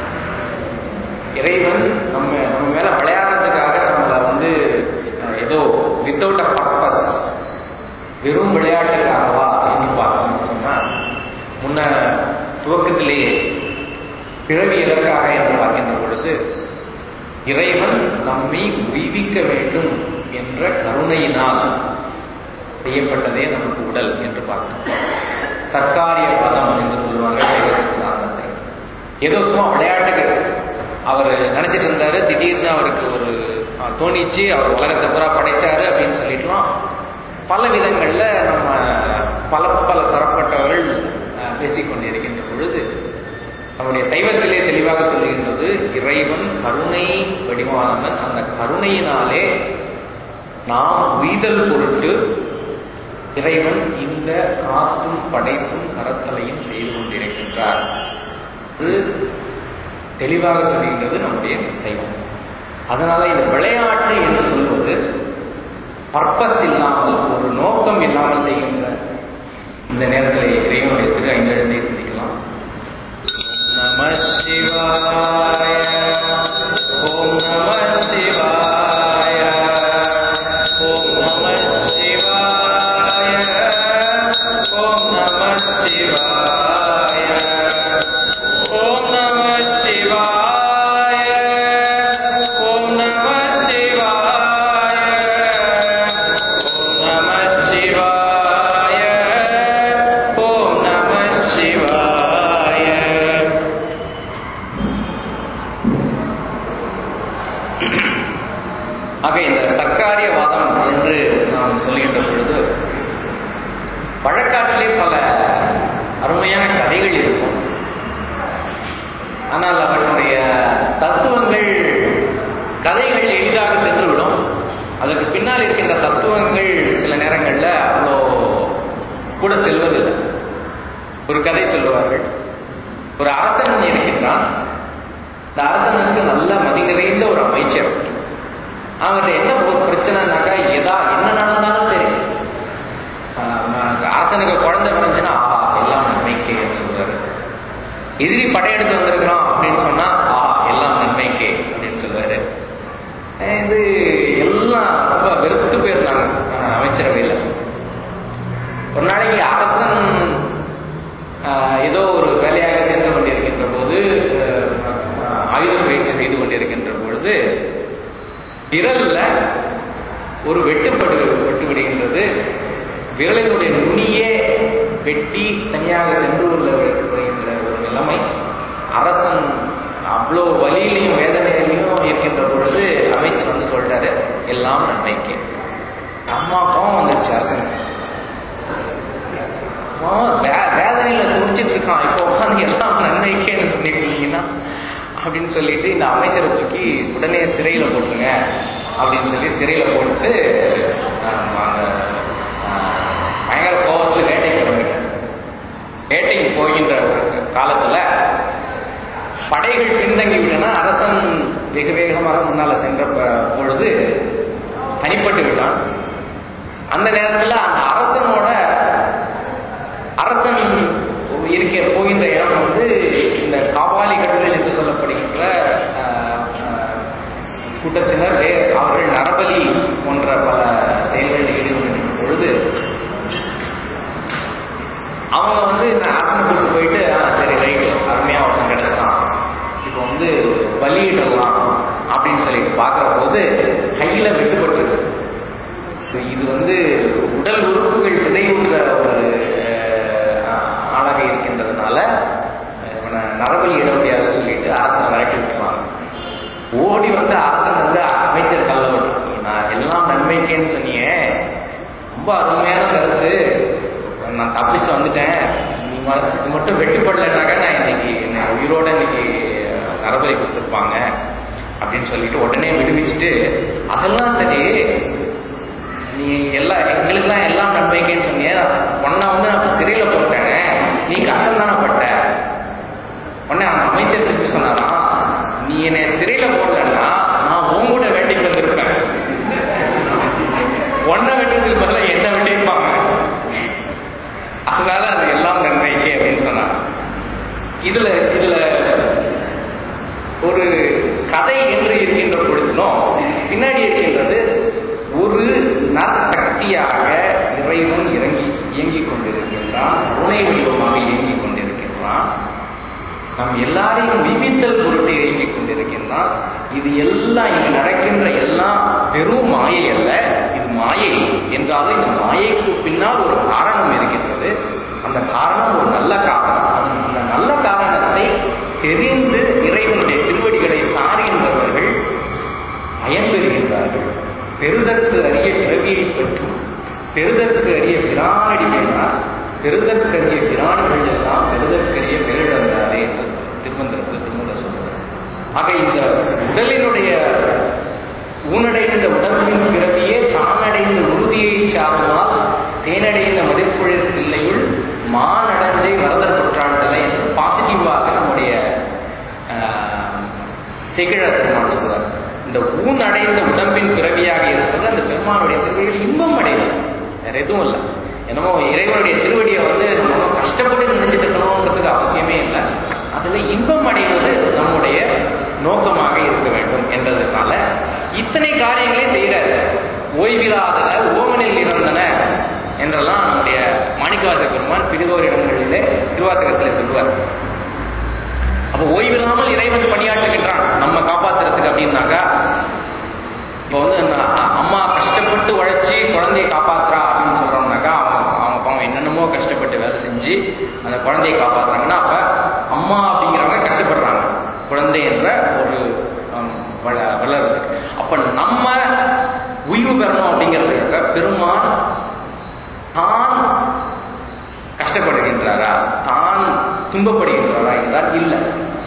இறைவன் நம்ம நம்ம மேல விளையாடுறதுக்காக நம்மளை வந்து அஹ், ஏதோ வித்தவுட் அ பர்பஸ் வெறும் விளையாட்டுக்காகவா என்று பார்த்தோம்னு சொன்னா முன்ன துவக்கத்திலேயே பிறவி எதற்காக என்று பார்க்கின்ற பொழுது இறைவன் நம்மை உய்விக்க வேண்டும் என்ற கருணையினால் செய்யப்பட்டதே நமக்கு உடல் என்று பார்த்தோம் சர்க்காரிய பதம் என்று சொல்லுவாங்க சைவ சித்தாந்தத்தை ஏதோ சும்மா விளையாட்டுக்கு அவர் நினைச்சிட்டு இருந்தாரு திடீர்னு அவருக்கு ஒரு அஹ், தோணிச்சு அவர் உலகத்தை பூரா படைச்சாரு அப்படின்னு சொல்லிட்டுலாம் பல விதங்கள்ல நம்ம பல பல தரப்பட்டவர்கள் அஹ், பேசிக் கொண்டிருக்கின்ற பொழுது நம்முடைய சைவத்திலே தெளிவாக சொல்லுகின்றது இறைவன் கருணை வடிவானவன் அந்த கருணையினாலே நாம் உய்தல் பொருட்டு இறைவன் இந்த காத்தும் படைப்பும் கரத்தலையும் செய்து கொண்டிருக்கின்றார் இது தெளிவாக சொல்கின்றது நம்முடைய சைவம் அதனால இந்த விளையாட்டு என்று சொல்வது பர்பஸ் இல்லாமல் ஒரு நோக்கம் இல்லாமல் செய்கின்ற இந்த நேரத்தில் இறைவனுடைய திரு ஐந்தெழுத்தை சிந்திக்கலாம் நம சிவாய ஓம் நம சிவாய ஓம் நம சிவாய ஓம் நம சிவாய ஓம் நம சிவாய ஓம் நம சிவாய ஓம் நம சிவாய ஓம் நம சிவாய ஆக இந்த தற்காரியவாதம் என்று நாம் சொல்லுகின்ற பொழுது வழக்காட்டிலே பல அருமையான கதைகள் இருக்கும் ஆனால் அவர்களுடைய தத்துவங்கள் கதைகள் எளிதாக சென்றுவிடும் அதற்கு பின்னால் இருக்கின்ற தத்துவங்கள் சில நேரங்களில் அவ்வளோ கூட செல்வதில்லை ஒரு கதை சொல்லுவார்கள் ஒரு அரசன் இருக்கின்றான் இந்த அரசனுக்கு நல்ல மதி நிறைந்த ஒரு அமைச்சர் அவர்கிட்ட என்ன ஒரு பிரச்சனைனாக்கா எதா என்ன நடந்தாலும் சரி ஆஹ் அரசனுக்கு குழந்தை பிறந்துச்சுன்னா ஆஹா எல்லாம் நன்மைக்கே சொல்றாரு எதிரி படையெடுத்து வந்திருக்கிறான் அப்படின்னு சொன்னா ஆஹா எல்லாம் நன்மைக்கே அப்படின்னு சொல்லுவாரு அஹ் இது எல்லாம் ரொம்ப வெறுத்து போயிருந்தாங்க ஆஹ் அமைச்சரவையில் ஒரு நாளைக்கு அரசன் ஆஹ் ஏதோ ஒரு வேலையாக சென்று கொண்டிருக்கின்ற போது ஆஹ் ஆயுத பயிற்சி செய்து கொண்டிருக்கின்ற பொழுது விரல்ல ஒரு வெட்டுப்படு வெட்டு விடுகின்றது விரலினுடைய நுனியே வெட்டி தனியாக சென்று உள்ள வருகின்ற ஒரு நிலைமை அரசன் அவ்வளோ வலியிலையும் வேதனையிலையும் இருக்கின்ற பொழுது அமைச்சர் வந்து சொல்றாரு எல்லாம் நன்மைக்கு அம்மா கோவம் வந்துருச்சு அரசனுக்கு அவன் வே- வேதனையில துடிச்சிட்டு இருக்கான் இப்போ உட்காந்து எல்லாம் நன்மைக்கேன்னு சொல்லிருக்கீங்கன்னா அப்படின்னு சொல்லிட்டு இந்த அமைச்சரை தூக்கி உடனே சிறையில போட்டுருங்க அப்படின்னு சொல்லி சிறையில போட்டு ஆஹ், அந்த ஆஹ், பயங்கர கோபத்தில் வேட்டைக்கு கிளம்பிட்டார் வேட்டைக்கு போகின்ற ஒரு காலத்துல படைகள் பின்தங்கி விட்டன அரசன் வெகு வேகமாக முன்னால சென்ற ப- பொழுது தனிப்பட்டு விட்டான் அந்த நேரத்துல அந்த அரசனோட அரசன் இருக்க போகின்ற இடம் வந்து இந்த காபாலிகர்கள் என்று சொல்லப்படுகின்ற ஆஹ், ஆஹ், கூட்டத்தினர் வே- அவர்கள் நரபலி போன்ற பல செயல்களில் ஈடுபடுகின்ற பொழுது அவங்க வந்து இந்த அரசனை கூட்டு போயிட்டு "ஆ, சரி ரைட் அருமையா ஒருத்தன் கிடைச்சிட்டான் இப்போ வந்து பலியிடலாம் அப்படின்னு சொல்லிட்டு பார்க்குற போது கையில வெட்டுப்பட்டிருக்கு இது- இது வந்து உடல் உறுப்புகள் சிதைவுன்ற ஒரு அஹ், ஆளாக இருக்கின்றதுனால அஹ், இவனை நரபலி இட முடியாதுன்னு சொல்லிட்டு அரசனை விரட்டி விட்டுருவாங்க ஓடி வந்து அரசன் வந்து அமைச்சர் கல்ல விட்டுருக்கு நான் எல்லாம் நன்மைக்கேன்னு சொன்னியே ரொம்ப அருமையான கருத்து நான் தப்பிச்சு வந்துட்டேன் நீ ம- இது மட்டும் வெட்டுப்படலைனாக்க நான் இன்னைக்கு என்னை உயிரோட இன்னைக்கு நரபலி கொடுத்துருப்பாங்க அப்படின்னு சொல்லிட்டு உடனே விடுவிச்சுட்டு அதெல்லாம் சரி நீ எல்லாம் எங்களுக்கெல்லாம் எல்லாம் நன்மைக்கேன்னு சொன்னியே உன்னை வந்து நான் சிறையில போட்டேன் நீ கஷ்டம் தானே பட்ட உடனே அந்த அமைச்சர் திருப்பி சொன்னாராம் நீ என்னை சிறையில போடலன்னா நான் உன் கூட வேட்டைக்கு வந்திருப்பேன் உன்னை வெட்டுறதுக்கு பதிலாக என்ன வெட்டியிருப்பாங்க அதனால அது எல்லாம் நன்மைக்கே அப்படின்னு சொன்னாங்க இதுல இதுல ஒரு கதை என்று இருக்கின்ற பொழுதிலும் பின்னாடி இருக்கின்றது ஒரு நற்சக்தியாக இறைவன் இறங்கி இயங்கிக் கொண்டிருக்கின்றான் கருணை வடிவமாக இயங்கிக் கொண்டிருக்கின்றான் நம் எல்லாரையும் விவித்தல் பொருட்டு இயங்கிக் கொண்டிருக்கின்றான் இது எல்லாம் இங்கு நடக்கின்ற எல்லாம் வெறும் மாயை அல்ல இது மாயை என்றாலும் இந்த மாயைக்கு பின்னால் ஒரு காரணம் இருக்கின்றது அந்த காரணம் ஒரு நல்ல காரணம் அந்த- அந்த நல்ல காரணத்தை தெரிந்து இறைவனுடைய திருவடிகளை சாருகின்றவர்கள் பயன்பெறுகின்றார்கள் பெருதற்கு அரிய பிறவியை பற்றும் பெருதற்கு அரிய பிரானடி வேண்டார் பெருதற்கு அரிய பிரான்கள் எல்லாம் பெருதற்கரிய பேரிழந்தாரே என்று திருமந்திரத்தில் திருமல சொல்றார் ஆக இந்த உடலினுடைய ஊனடைந்த உடம்பின் பிறவியே தானடைந்த உறுதியை சார்ந்தால் தேனடைந்த மதிப்புழில் பிள்ளையுள் மானடஞ்சை வரதர் குற்றாண்டலை என்று பாசிட்டிவாக நம்முடைய ஆஹ், செகிழ பெருமான் சொல்வார் இந்த ஊன் அடைந்த உடம்பின் பிறவியாக இருப்பது அந்த பெருமானுடைய திருவடியில் இன்பம் அடைவது வேற எதுவும் இல்லை என்னமோ இறைவனுடைய திருவடியை வந்து நம்ம கஷ்டப்பட்டு நினைச்சிட்டு இருக்கணும்ன்றதுக்கு அவசியமே இல்லை அதுல இன்பம் அடைவது நம்முடைய நோக்கமாக இருக்க வேண்டும் என்றதுனால இத்தனை காரியங்களையும் செய்கிறார் ஓய்வில்லாதன ஓமனில் இறந்தன என்றெல்லாம் நம்முடைய மாணிக்கவாச பெருமான் பிரிதோர் இடங்களிலே திருவாசகத்திலே சொல்வார் அப்ப ஓய்வில்லாமல் இறைவன் பணியாற்றுகின்றான் நம்ம காப்பாத்துறதுக்கு அப்படின்னாக்கா இப்போ வந்து நான் அம்மா கஷ்டப்பட்டு உழைச்சி குழந்தையை காப்பாத்துறா அப்படின்னு சொல்றோம்னாக்கா அவங்க அவங்க பாவம் என்னென்னமோ கஷ்டப்பட்டு வேலை செஞ்சு அந்த குழந்தையை காப்பாத்துறாங்கன்னா அப்ப அம்மா அப்படிங்கிறவங்க கஷ்டப்படுறாங்க குழந்தை என்ற ஒரு ஹம், வள- வளருது அப்ப நம்ம உய்வு பெறணும் அப்படிங்கிறதுக்காக பெருமான் தான் கஷ்டப்படுகின்றாரா தான் துன்பப்படுகின்றாரா என்றால் இல்லை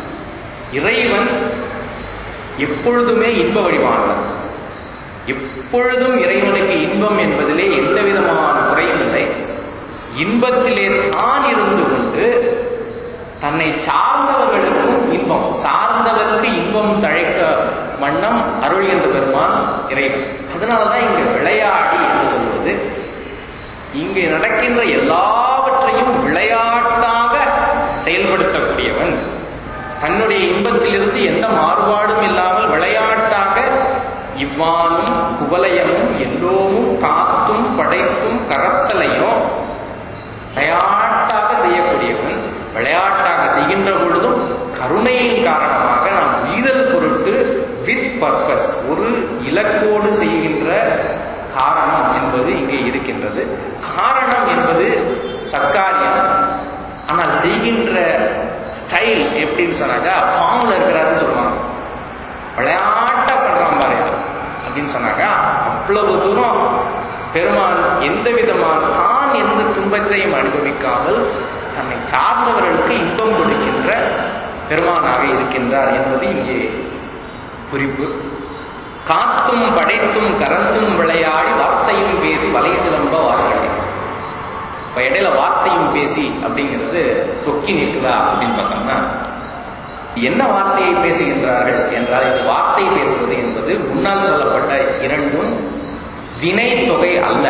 இறைவன் எப்பொழுதுமே இன்ப வடிவானவர் எப்பொழுதும் இறைவனுக்கு இன்பம் என்பதிலே எந்த விதமான குறையும் இல்லை இன்பத்திலே தான் இருந்து கொண்டு தன்னை சார்ந்தவர்களுக்கும் இன்பம் சார்ந்தவருக்கு இன்பம் தழைக்க வண்ணம் அருள்கின்ற பெருமான் இறைவன் அதனாலதான் இங்கு விளையாடி என்று சொல்வது இங்கு நடக்கின்ற எல்லாவற்றையும் விளையாட்டாக செயல்படுத்தக்கூடியவன் தன்னுடைய இன்பத்திலிருந்து எந்த மாறுபாடும் இல்லாமல் விளையாட்டாக இவ்வானும் குவலயமும் எல்லோரும் காத்தும் படைத்தும் கரத்தலையும் விளையாட்டாக செய்யக்கூடியவன் விளையாட்டாக செய்கின்ற பொழுதும் கருணையின் காரணமாக நாம் உயிரல் பொருட்டு வித் பர்பஸ் ஒரு இலக்கோடு செய்கின்ற காரணம் என்பது இங்கே இருக்கின்றது காரணம் என்பது சர்க்காரியம் ஆனால் செய்கின்ற ஸ்டைல் எப்படின்னு சொன்னாக்கா ஃபார்ம்ல இருக்கிறாருன்னு சொல்லுவாங்க விளையாட்டா பண்றான் பாரு அப்படின்னு சொன்னாக்கா அவ்வளவு தூரம் பெருமான் எந்த விதமான தான் எந்த துன்பத்தையும் அனுபவிக்காமல் தன்னை சார்ந்தவர்களுக்கு இன்பம் கொடுக்கின்ற பெருமானாக இருக்கின்றார் என்பது இங்கே குறிப்பு காத்தும் படைத்தும் கறந்தும் விளையாடி வார்த்தையும் பேசி வலை சிலம்ப வார்த்தை இப்ப இடையில வார்த்தையும் பேசி அப்படிங்கிறது தொக்கி நிற்குதா அப்படின்னு பார்த்தோம்னா என்ன வார்த்தையை பேசுகின்றார்கள் என்றால் இந்த வார்த்தை பேசுவது என்பது முன்னால் சொல்லப்பட்ட இரண்டும் வினை தொகை அல்ல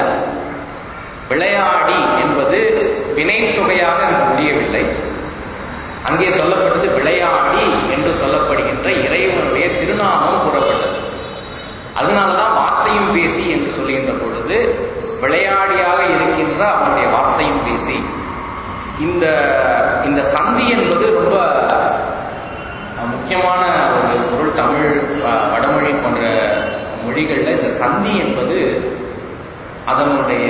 விளையாடி என்பது வினை தொகையாக அங்கு முடியவில்லை அங்கே சொல்லப்பட்டது விளையாடி என்று சொல்லப்படுகின்ற இறைவனுடைய திருநாமம் கூறப்பட்டது அதனாலதான் வார்த்தையும் பேசி என்று சொல்லுகின்ற பொழுது விளையாடியாக இருக்கின்ற அவனுடைய வார்த்தையும் பேசி இந்த இந்த சந்தி என்பது ரொம்ப அஹ், முக்கியமான ஒரு பொருள் தமிழ் அஹ், வடமொழி போன்ற மொழிகள்ல இந்த சந்தி என்பது அதனுடைய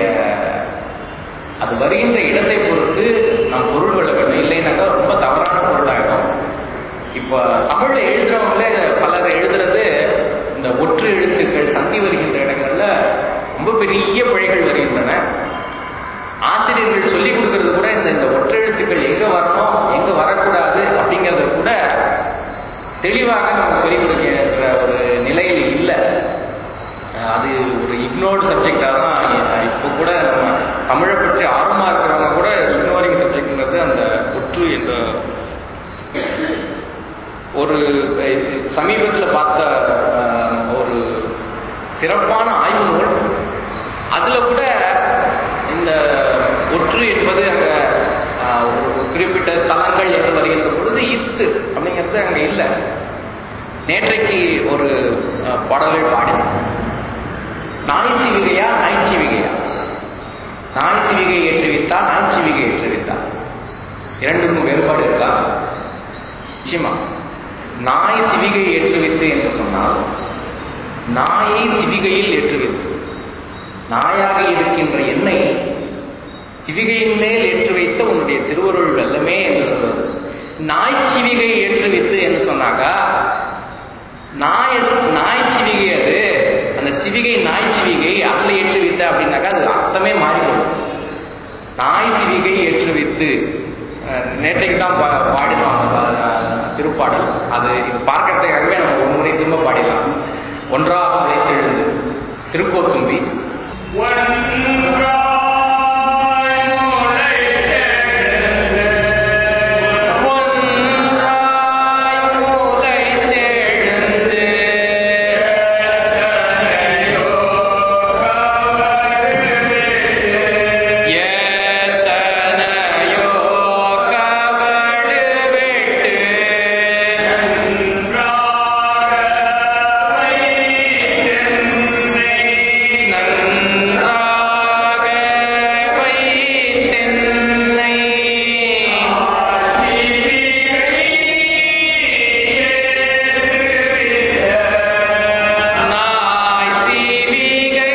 அது வருகின்ற இடத்தை பொறுத்து நாம் பொருள் கொள்ள வேண்டும் இல்லைனாக்கா ரொம்ப தவறான பொருளாயிடும் இப்போ தமிழ்ல எழுதுறவங்களே பலர் எழுதுறது இந்த ஒற்று எழுத்துக்கள் சந்தி வருகின்ற இடங்கள்ல ரொம்ப பெரிய பிழைகள் வருகின்றன ஆசிரியர்கள் சொல்லிக் கொடுக்கறது கூட இந்த இந்த ஒற்றெழுத்துக்கள் எங்க வரணும் எங்க வரக்கூடாது அப்படிங்கறது கூட தெளிவாக நமக்கு சொல்லிக் கொடுக்கின்ற ஒரு நிலையில் இல்லை அஹ் அது ஒரு இக்னோர்டு சப்ஜெக்டாக தான் அஹ் இப்போ கூட நம்ம தமிழை பற்றி ஆர்வமா இருக்கிறவங்க கூட இக்னோரிங் சப்ஜெக்ட்ங்கிறது அந்த ஒற்று என்ற ஒரு அஹ், சமீபத்துல பார்த்த அஹ், ஒரு சிறப்பான ஆய்வு நூல் அதுல கூட இந்த ஒற்று என்பது அங்க ஆஹ், ஒரு குறிப்பிட்ட தலங்கள் என்று வருகின்ற பொழுது இத்து அப்படிங்கிறது அங்க இல்லை நேற்றைக்கு ஒரு ஆஹ், பாடல்கள் பாடினோம் நாய் சிவிகையா நாய் சிவிகையா நாய் சிவிகை ஏற்றுவித்தா நாய் சிவிகை ஏற்றுவித்தா இரண்டுக்கும் வேறுபாடு இருக்கா நிச்சயமா நாய் சிவிகை ஏற்றுவித்து என்று சொன்னால் நாயை சிவிகையில் ஏற்றுவித்து நாயாக இருக்கின்ற என்னை சிவிகையின் மேல் ஏற்று வைத்த உன்னுடைய திருவருள் வெல்லமே என்று சொல்வது நாய் சிவிகை ஏற்றுவித்து என்று சொன்னாக்கா நாய் நாய் சிவிகை அது அந்த சிவிகை நாய் சிவிகை அதுல ஏற்றுவித்த அப்படின்னாக்கா அது அர்த்தமே மாறிப்போடும் நாய் சிவிகை ஏற்றுவித்து அஹ், நேற்றைக்கு தான் பா- பாடினோம் அந்த பா- திருப்பாடல் அது இது பார்க்கறதுக்காகவே நம்ம ஒரு முறை திரும்ப பாடிடலாம் ஒன்றாக உழைத்தெழுந்து திருக்கோத்தும்பி ஒன்றாய் உழைத்தெழுந்து எத்தனையோ கவடு விட்டு நன்றாக வைத்தென்னை நாய் சிவிகை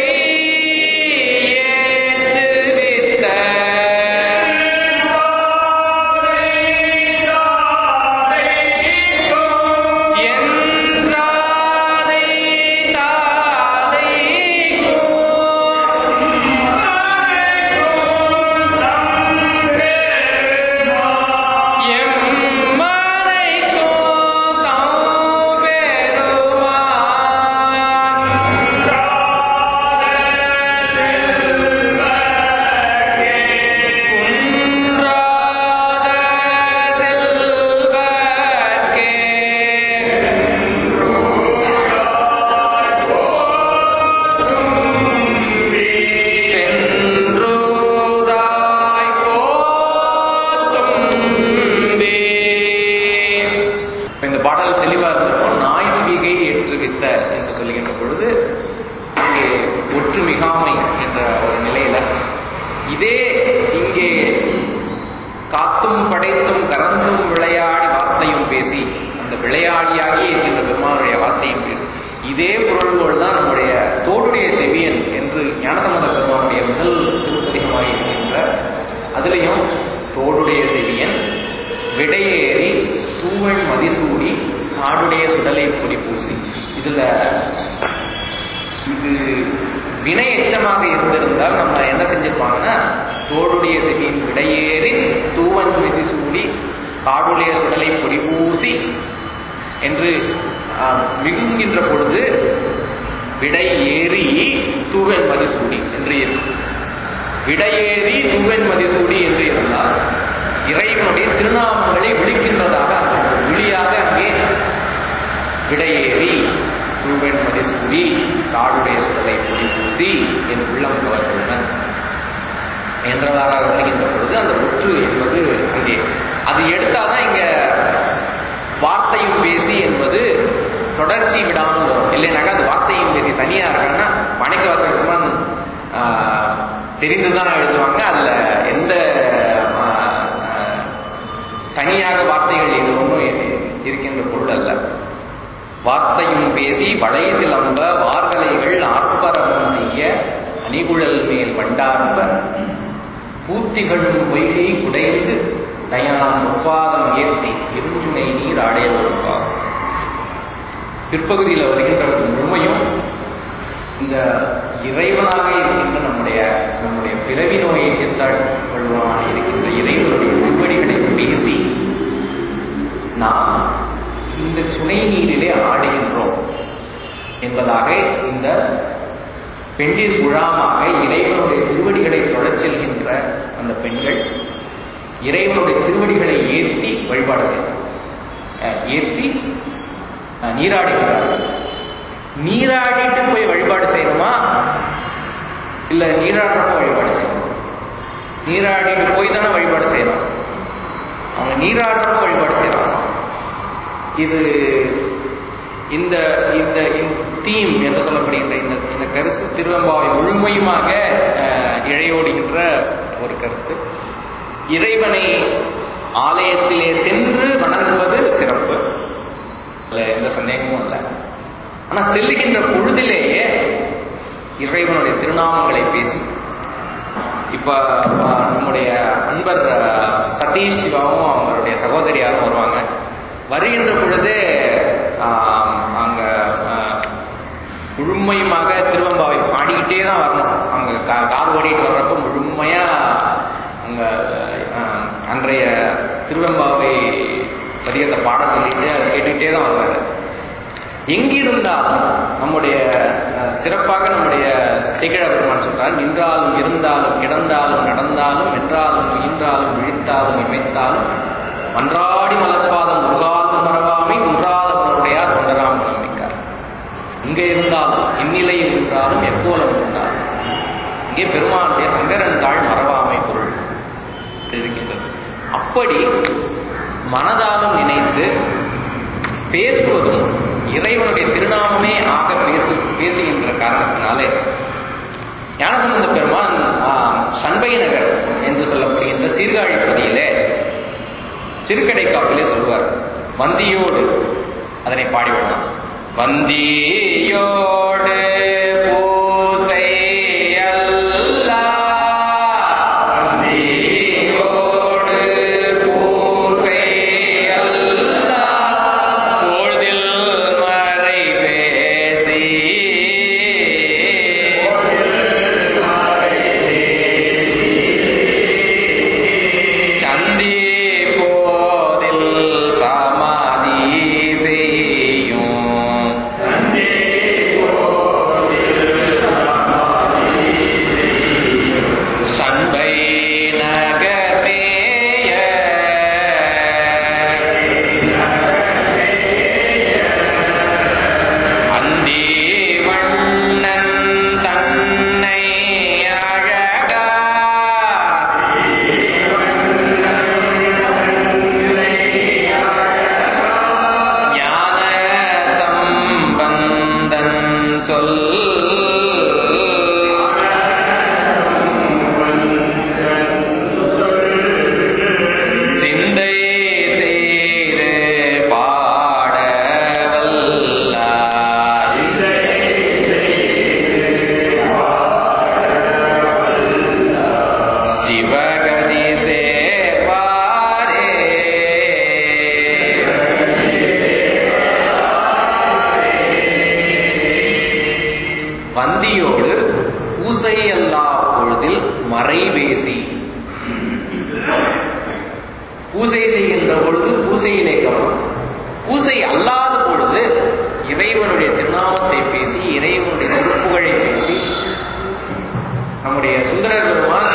ஏற்றுவித்த என்றாதை தாதை எம்மனைக்கும் தாம் பெறுவான் குன்றாத செல்வர்க்கே சென்றூதாய் கோத்தும்பே. இப்ப இந்த பாடல் தெளிவா இருந்திருக்கும் நாய் சிவிகை ஏற்றுவித்த என்று சொல்லுகின்ற பொழுது இங்கே ஒற்று மிகாமை என்ற ஒரு நிலையில இதே இங்கே காத்தும் படைத்தும் கறந்தும் விளையாடி வார்த்தையும் பேசி அந்த விளையாடியாகி இருக்கின்ற பெருமானுடைய வார்த்தையும் பேசி இதே பொருள்கோள் தான் நம்முடைய தோடுடைய செவியன் என்று ஞானசம்பந்த பெருமானுடைய முதல் திருப்பதிகமாக இருக்கின்ற அதுலேயும் தோடுடைய செவியன் விடையேறி தூவன் மதிசூடி நாடுடைய சுடலை பொடி பூசி இதுல இது வினை எச்சமாக இருந்திருந்தால் நம்ம என்ன செஞ்சிருப்பாங்கன்னா தோடுடைய செவியின் விடையேறி தூவன் மிதி சூடி காடுடைய சுடலை பொடி பூசி என்று ஆஹ், மிகுங்கின்ற பொழுது விடை ஏறி தூவன் மதிசூடி என்று இருக்கும் விடையேறி தூவன் மதிசூடி என்று இருந்தால் இறைவனுடைய திருநாமங்களை விழிக்கின்றதாக அர்த்தம். விழியாக அங்கே விடையேறி தூவன் மதிசூடி காடுடைய சுடலை பொடி பூசி என் உள்ளம் கவர்ந்துள்ளன என்றதாக வருகின்ற பொழுது அந்த ஒற்று என்பது அங்கே அது எடுத்தாதான் இங்க வார்த்தையும் பேசி என்பது தொடர்ச்சி விடாமல் வரும் இல்லைனாக்கா அது வார்த்தையும் பேசி தனியா இருக்காங்கன்னா மாணிக்கவாசகர் பெருமான் ஆஹ், தெரிந்துதான் எழுதுவாங்க அதுல எந்த ஆஹ், ஆஹ், தனியாக வார்த்தைகள் இது ஒன்றும் இரு- இருக்கின்ற பொருள் அல்ல வார்த்தையும் பேசி வளை சிலம்ப வார்கலைகள் ஆர்ப்பரமும் செய்ய அணிகுழல் மேல் வண்டார்ப்ப பூத்திகளும் பொய்கை குடைந்து தயான் முப்பாதம் ஏற்றி இருஞ்சுனை நீர் ஆடைய வருவார் பிற்பகுதியில் வருகின்றது முழுமையும் இந்த இறைவனாக இருக்கின்ற நம்முடைய நம்முடைய பிறவி நோயை தீர்த்தாள் கொள்வானாக இருக்கின்ற இறைவனுடைய திருவடிகளை பேசி நாம் இந்த சுனை நீரிலே ஆடுகின்றோம் என்பதாக இந்த பெண்டிர் குழாமாக இறைவனுடைய திருவடிகளை தொடச் செல்கின்ற அந்த பெண்கள் இறைவனுடைய திருவடிகளை ஏற்றி வழிபாடு செய்தார் அஹ், ஏற்றி அஹ், நீராடுகிறார்கள் நீராடிட்டு போய் வழிபாடு செய்யணுமா இல்ல நீராடுறப்ப வழிபாடு செய்யணும் நீராடிட்டு போய் தானே வழிபாடு செய்யணும் அவங்க நீராடுறப்ப வழிபாடு செய்யறாங்க இது இந்த இந்த தீம் என்று சொல்லப்படுகின்ற இந்த இந்த கருத்து திருவம்பாவை முழுமையுமாக அஹ், இழையோடுகின்ற ஒரு கருத்து இறைவனை ஆலயத்திலே சென்று வணங்குவது சிறப்பு அதுல எந்த சந்தேகமும் இல்லை ஆனா செல்லுகின்ற பொழுதிலேயே இறைவனுடைய திருநாமங்களை பேசி இப்ப அஹ், நம்முடைய அன்பர் அஹ், சதீஷ் சிவாவும் அவங்களுடைய சகோதரியாரும் வருவாங்க வருகின்ற பொழுதே ஆஹ், அங்க ஆஹ், முழுமையுமாக திருவம்பாவை பாடிக்கிட்டே தான் வரணும் அங்க கா- கார் ஓடிட்டு வர்றப்ப முழுமையா அங்க ஆஹ், அன்றைய திருவெம்பாவை பதியத்தை பாட சொல்லிட்டு அதை கேட்டுக்கிட்டே தான் வருவாரு எங்கிருந்தாலும் நம்முடைய அஹ், சிறப்பாக நம்முடைய திகழ பெருமான் சொல்றார் நின்றாலும் இருந்தாலும் கிடந்தாலும் நடந்தாலும் நின்றாலும் முயன்றாலும் விழித்தாலும் இமைத்தாலும் மன்றாடி மலர்பாதம் முருகாது மரபாமை குன்றாத பொருடையார் கொண்டராம் நம்பிக்கார் இங்க இருந்தாலும் இந்நிலையில் இருந்தாலும் எப்போலம் இருந்தாலும் இங்கே பெருமானுடைய சங்கரன் தாழ் மறவாமை பொருள் இருக்கின்றது அப்படி மனதாலும் நினைத்து பேசுவதும் இறைவனுடைய திருநாமமே ஆக பேசு பேசுகின்ற காரணத்தினாலே ஞானசம்பந்த பெருமான் ஆஹ், சண்பை நகர் என்று சொல்லப்படுகின்ற சீர்காழிப்பதியிலே திருக்கடைக்காப்பிலே சொல்வார் வந்தியோடு அதனை பாடிவிடலாம் வந்தியோடு பூசை அல்லா வந்தியோடு பூசை அல்லா பொழுதில் மறை பேசி சந்தி போதில் சமாதி செய்யும் சண்பை நகமேய அந்தி வண்ணன் தன்னை அழகா ஞான சம்பந்தன் சொல் சிந்தை செய்து பாட வல்லார் சிவகதி சேர்வாரே வந்தியோடு பூசை அல்லா பொழுதில் மறைவேசி பூசை செய்கின்ற பொழுது பூசையிலே கவனம் பூசை அல்லாத பொழுது இறைவனுடைய திருநாமத்தை பேசி இறைவனுடைய திருப்புகழை பேசி நம்முடைய சுந்தரர் பெருமான்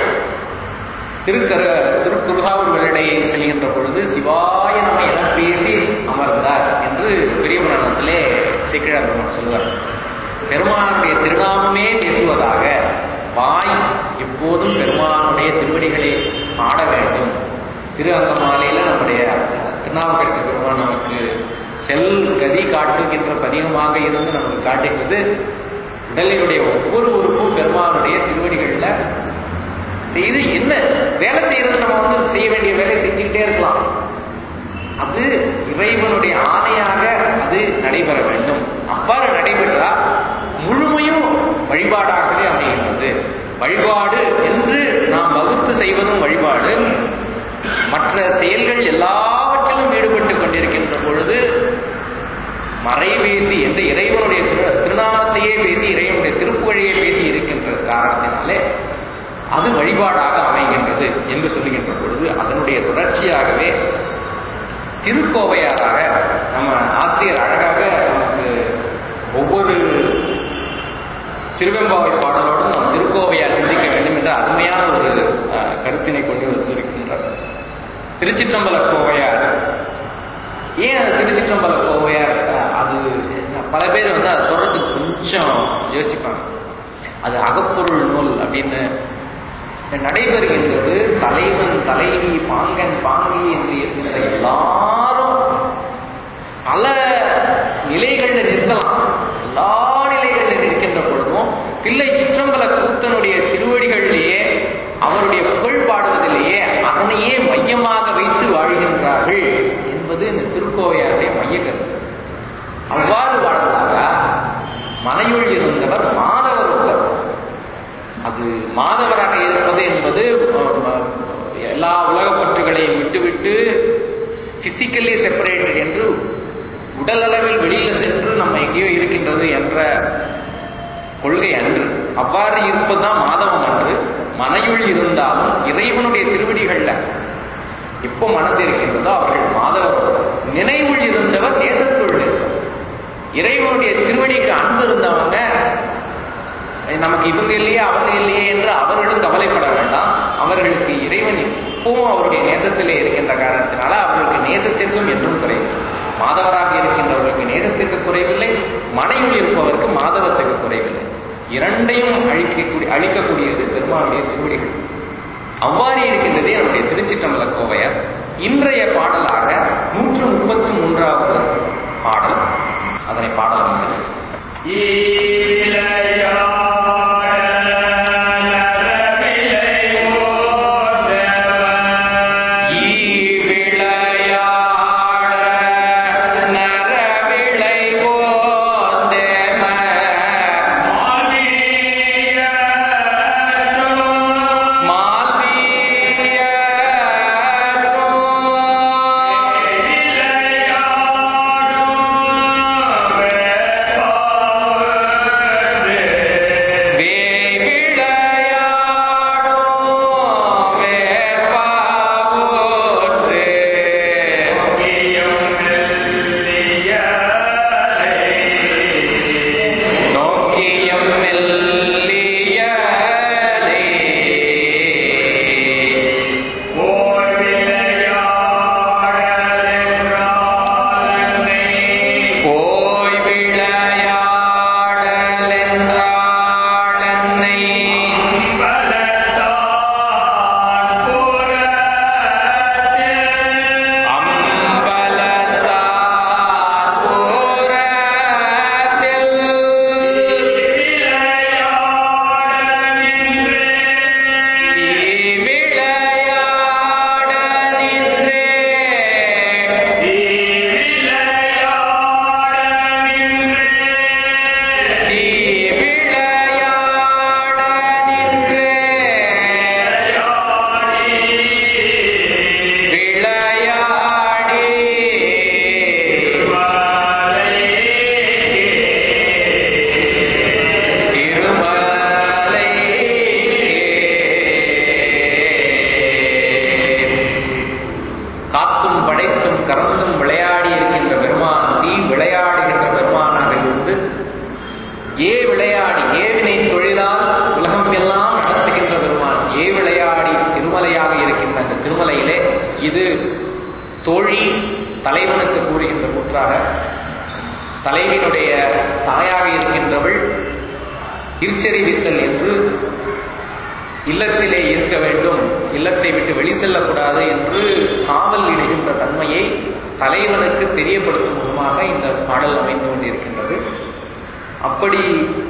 திருக்கர திருக்குறுகாவூர்களிடை செல்கின்ற பொழுது சிவாய நம என பேசி அமர்ந்தார் என்று பெரிய புராணத்திலே சிக்கிழார் பெருமான் சொல்லுவார் பெருமானுடைய திருநாமமே பேசுவதாக வாய் எப்போதும் பெருமானுடைய திருவடிகளை பாட வேண்டும் திரு அங்கமாலையில நம்முடைய திருநாவுக்கரசு பெருமான் நமக்கு செல் கதி காட்டுகின்ற பதிகமாக இருந்து நமக்கு காட்டுகிறது உடலினுடைய ஒவ்வொரு உறுப்பும் பெருமானுடைய திருவடிகள்ல செய்து என்ன வேலை செய்யறது நம்ம வந்து செய்ய வேண்டிய வேலையை செஞ்சுக்கிட்டே இருக்கலாம் அது இறைவனுடைய ஆணையாக அது நடைபெற வேண்டும் அவ்வாறு நடைபெற்றால் முழுமையும் வழிபாடாகவே அமைகின்றது வழிபாடு என்று நாம் வகுத்து செய்வதும் வழிபாடு மற்ற செயல்கள் எல்லாவற்றிலும் ஈடுபட்டு கொண்டிருக்கின்ற பொழுது மறைவேசி என்ற இறைவனுடைய திரு- திருநாமத்தையே பேசி இறைவனுடைய திருப்புகழையே பேசி இருக்கின்ற காரணத்தினாலே அது வழிபாடாக அமைகின்றது என்று சொல்லுகின்ற பொழுது அதனுடைய தொடர்ச்சியாகவே திருக்கோவையாராக நம்ம ஆசிரியர் அழகாக நமக்கு ஒவ்வொரு திருவெம்பாவை பாடலோடு நாம் திருக்கோவையார் சிந்திக்க வேண்டும் என்ற அருமையான ஒரு அஹ், கருத்தினை கொண்டு வந்திருக்கின்றார் திருச்சிற்றம்பல கோவையார் ஏன் அது திருச்சிற்றம்பல கோவையார் அஹ், அது பல பேர் வந்து அதை தொடர்றதுக்கு கொஞ்சம் யோசிப்பாங்க அது அகப்பொருள் நூல் அப்படின்னு நடைபெறுகின்றது தலைவன் தலைவி பாங்கன் பாங்கி என்று இருக்கின்ற எல்லாரும் பல நிலைகள்ல நிற்கலாம் எல்லா நிலைகளில் நிற்கின்ற பொழுதும் தில்லை சிற்றம்பல கூத்தனுடைய திருவடிகளிலேயே அவருடைய புகழ் பாடுவதிலேயே அதனையே மையமாக வைத்து வாழ்கின்றார்கள் என்பது இந்த திருக்கோவையாருடைய மைய கருத்து மாதவராக இருப்பது என்பது அஹ், அஹ், எல்லா உலக பற்றுகளையும் விட்டுவிட்டு பிசிக்கலி செப்பரேட்டட் என்று உடல் அளவில் வெளியில் சென்று நம்ம எங்கேயோ இருக்கின்றது என்ற கொள்கை அன்று அவ்வாறு இருப்பதுதான் மாதவம் அன்று மனையுள் இருந்தாலும் இறைவனுடைய திருவடிகள்ல எப்போ மனது இருக்கின்றதோ அவர்கள் மாதவர் நினைவுள் இருந்தவர் நேசத்துள் இருந்தவர். இறைவனுடைய திருவடிக்கு அன்பு இருந்தவங்க நமக்கு இவங்க இல்லையே அவங்க இல்லையே என்று அவர்களும் கவலைப்பட வேண்டாம் அவர்களுக்கு இறைவன் எப்பவும் அவருடைய நேசத்திலே இருக்கின்ற காரணத்தினால அவர்களுக்கு நேசத்திற்கும் என்றும் குறைவு மாதவராக இருக்கின்றவர்களுக்கு நேசத்திற்கு குறைவில்லை மனையில் இருப்பவருக்கு மாதவத்துக்கு குறைவில்லை இரண்டையும் அழிக்கக்கூடிய அழிக்கக்கூடியது பெருமானுடைய திருவடிகள் அவ்வாறு இருக்கின்றதே நம்முடைய திருச்சிற்றம்பல கோவையர் இன்றைய பாடலாக நூற்று முப்பத்தி மூன்றாவது பாடல் அதனை பாடல் வந்து ஈவிளையாட நரவிளை போந்தேம நோக்கியம் மெல்லியலே போய் விளையாடலென்றாள் என்னை அம்பலத்தார் புறத்தில் விளையாட நின்றே விளையாட நின்றே விளையாடி திருமலை காத்தும் படைத்தும் கறந்தும் விளையாடி இருக்கின்ற பெருமான் தீ விளையாடுகின்ற பெருமானாக இருந்து ஏ விளையாடி ஏவினை தொழிலால் உலகம் எல்லாம் நடத்துகின்ற பெருமான் ஏ விளையாடி திருமலையாக இருக்கின்ற அந்த திருமலையிலே இது தோழி தலைவனுக்கு கூறுகின்ற கூற்றாக தலைவியினுடைய தாயாக இருக்கின்றவள் திருச்செறிவித்தல் என்று இல்லத்திலே இருக்க வேண்டும் இல்லத்தை விட்டு வெளி செல்லக்கூடாது என்று காவல் இடுகின்ற தன்மையை தலைவனுக்கு தெரியப்படுத்தும் முகமாக இந்த பாடல் அமைந்து கொண்டிருக்கின்றது அப்படி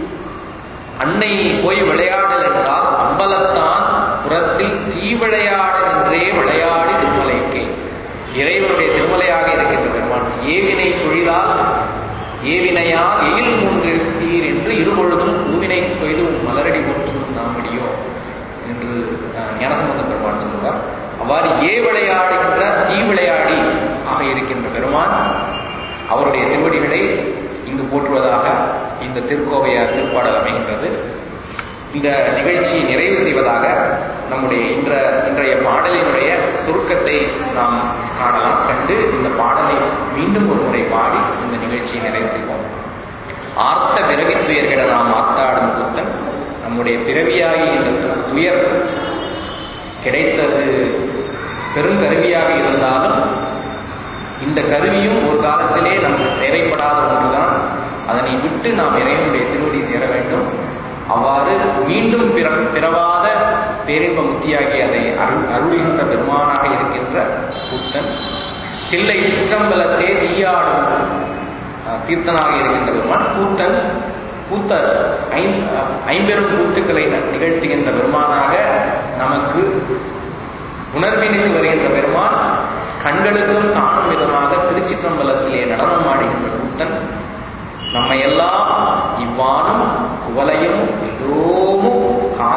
அன்னை போய் விளையாடல் என்றால் அம்பலத்தான் புறத்தில் தீ விளையாடல் என்றே விளையாடி திருமலைக்கு இறைவனுடைய திருமலையாக இருக்கின்ற பெருமான் ஏவினை தொழிலால் ஏவினையால் எயில் மூன்று தீர் என்று இருபொழுதும் பூவினை கொய்து உன் மலரடி போற்றும் நாமடியோ என்று அஹ், ஞானசம்பந்த பெருமான் சொல்லுவார் அவ்வாறு ஏ விளையாடுகின்ற தீ விளையாடி ஆக இருக்கின்ற பெருமான் அவருடைய திருவடிகளை இங்கு போற்றுவதாக இந்த திருக்கோவையார் திருப்பாடல் அமைகின்றது இந்த நிகழ்ச்சி நிறைவு செய்வதாக நம்முடைய இன்ற இன்றைய பாடலினுடைய சுருக்கத்தை நாம் காணலாம் கண்டு இந்த பாடலை மீண்டும் ஒரு முறை பாடி இந்த நிகழ்ச்சியை நிறைவு செய்வோம் ஆர்த்த பிறவி துயர்கிட நாம் ஆத்தாடும் கூத்தன் நம்முடைய பிறவியாகி இந்த துயர் கிடைத்தது பெருங்கருவியாக இருந்தாலும் இந்த கருவியும் ஒரு காலத்திலே நமக்கு தேவைப்படாத ஒன்றுதான் அதனை விட்டு நாம் இறைவனுடைய திருவடி சேர வேண்டும் அவ்வாறு மீண்டும் பிற பிறவாத பேரின்ப முத்தியாகி அதை அருள் அருளுகின்ற பெருமானாக இருக்கின்ற கூத்தன் தில்லை சிற்றம்பலத்தே தீயாடும் அஹ், தீர்த்தனாக இருக்கின்ற பெருமான் கூத்தன் கூத்தர் ஐம் அஹ், ஐம்பெரும் கூத்துக்களை நிகழ்த்துகின்ற பெருமானாக நமக்கு உணர்வினில் வருகின்ற பெருமான் கண்களுக்கும் காணும் விதமாக திருச்சிற்றம்பலத்திலே நடனம் ஆடுகின்ற கூத்தன் நம்மை எல்லாம் இவ்வாறும் குவலையும் எல்லோமும் காத்தும்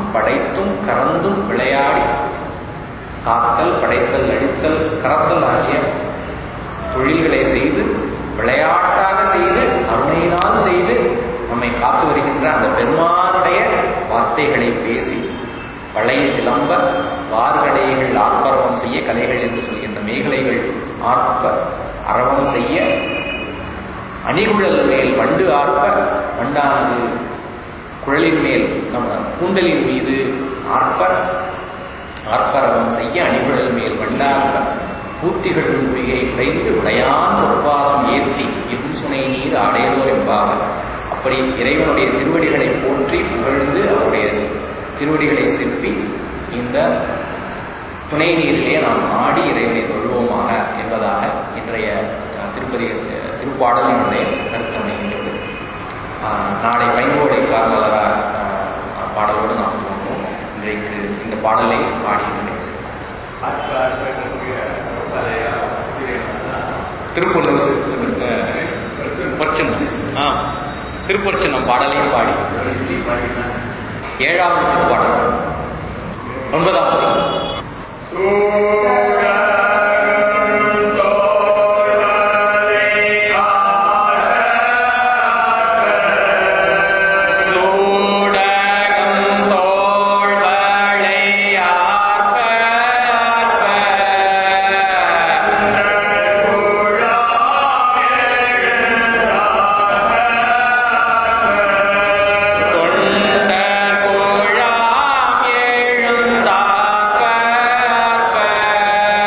படைத்தும் கறந்தும் விளையாடி காத்தல் படைத்தல் அழித்தல் கறத்தல் ஆகிய தொழில்களை செய்து விளையாட்டாக செய்து கருணையினால் செய்து நம்மை காத்து வருகின்ற அந்த பெருமானுடைய வார்த்தைகளை பேசி பழைய சிலம்ப வார்கடைகள் ஆர்ப்பரவம் செய்ய கலைகள் என்று சொல்கின்ற மேகலைகள் ஆர்ப்ப அரவம் செய்ய அணிகுழல் மேல் வண்டு ஆர்ப்ப வண்டானது குழலின் மேல் நம்ம கூந்தலின் மீது ஆர்ப்ப ஆர்ப்பரவம் செய்ய அணிகுழல் மேல் வண்டார்ப்ப பூத்திகள் மொழியை உடைந்து உடையான் பொற்பாதம் ஏற்றி இன்சுனை நீர் அடையலோ என்பார் அப்படி இறைவனுடைய திருவடிகளை போற்றி புகழ்ந்து அவருடைய திருவடிகளை சிற்பி இந்த துணை நீரிலே நாம் ஆடி இறைவனை தொழுவோமாக என்பதாக இன்றைய அஹ், திருப்பதி அஹ், திருப்பாடலினுடைய கருத்து அமைகின்றது ஆஹ், நாளை வைங்கோடை கார்மலரார் ஆஹ், பாடலோடு நாம் துவங்குவோம் இன்றைக்கு இந்த பாடலை பாடி நிறைவு செய்வோம். திருப்பொன்னூர் பொற்சனம் ஆ திருப்பொற்சனம் பாடலையும் பாடி ஏழாவது திருப்பாடல் ஒன்பதாவது சூடகம் தோள்வளை ஆர்ப்ப தொண்டர் குழாம் எழுந்தார்ப்ப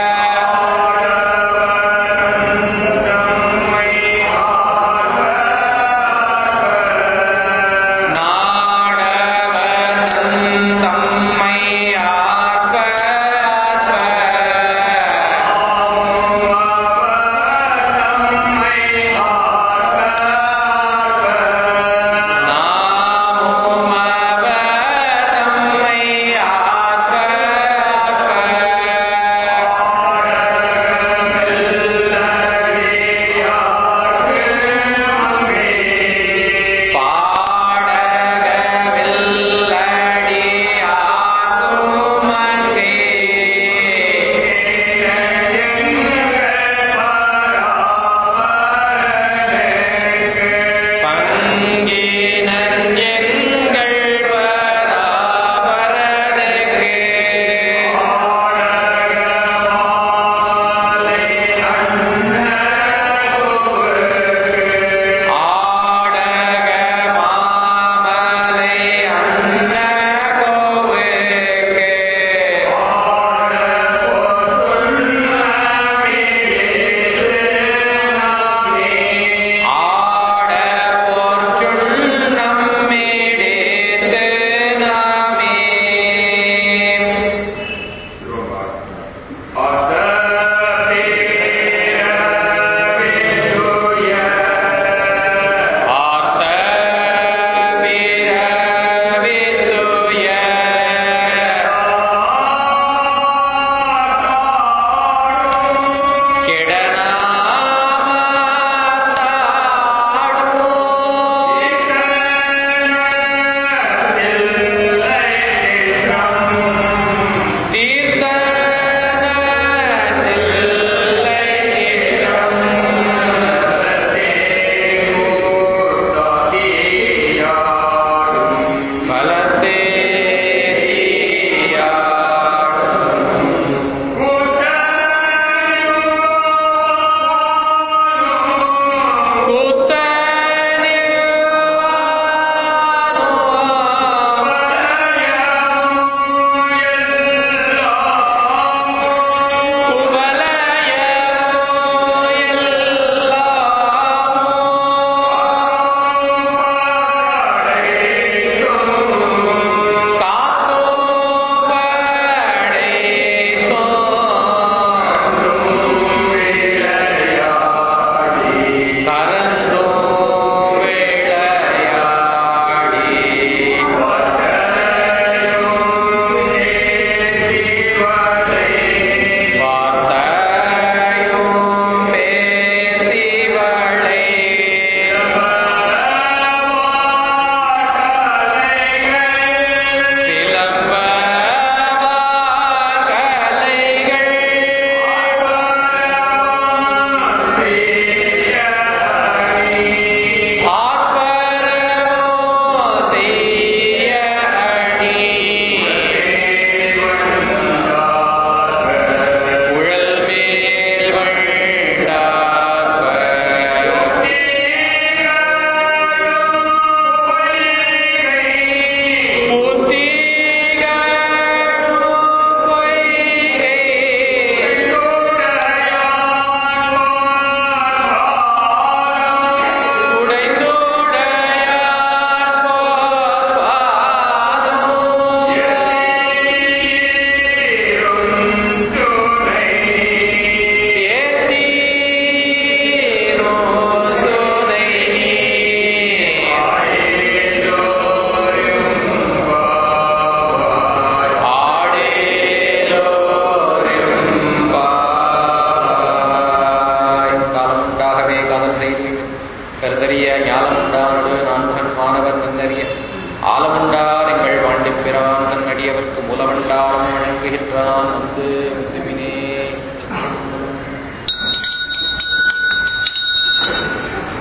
அடியவர்க்கு மூலவண்டாரம் வழங்குகின்றான் வந்து முதுமினி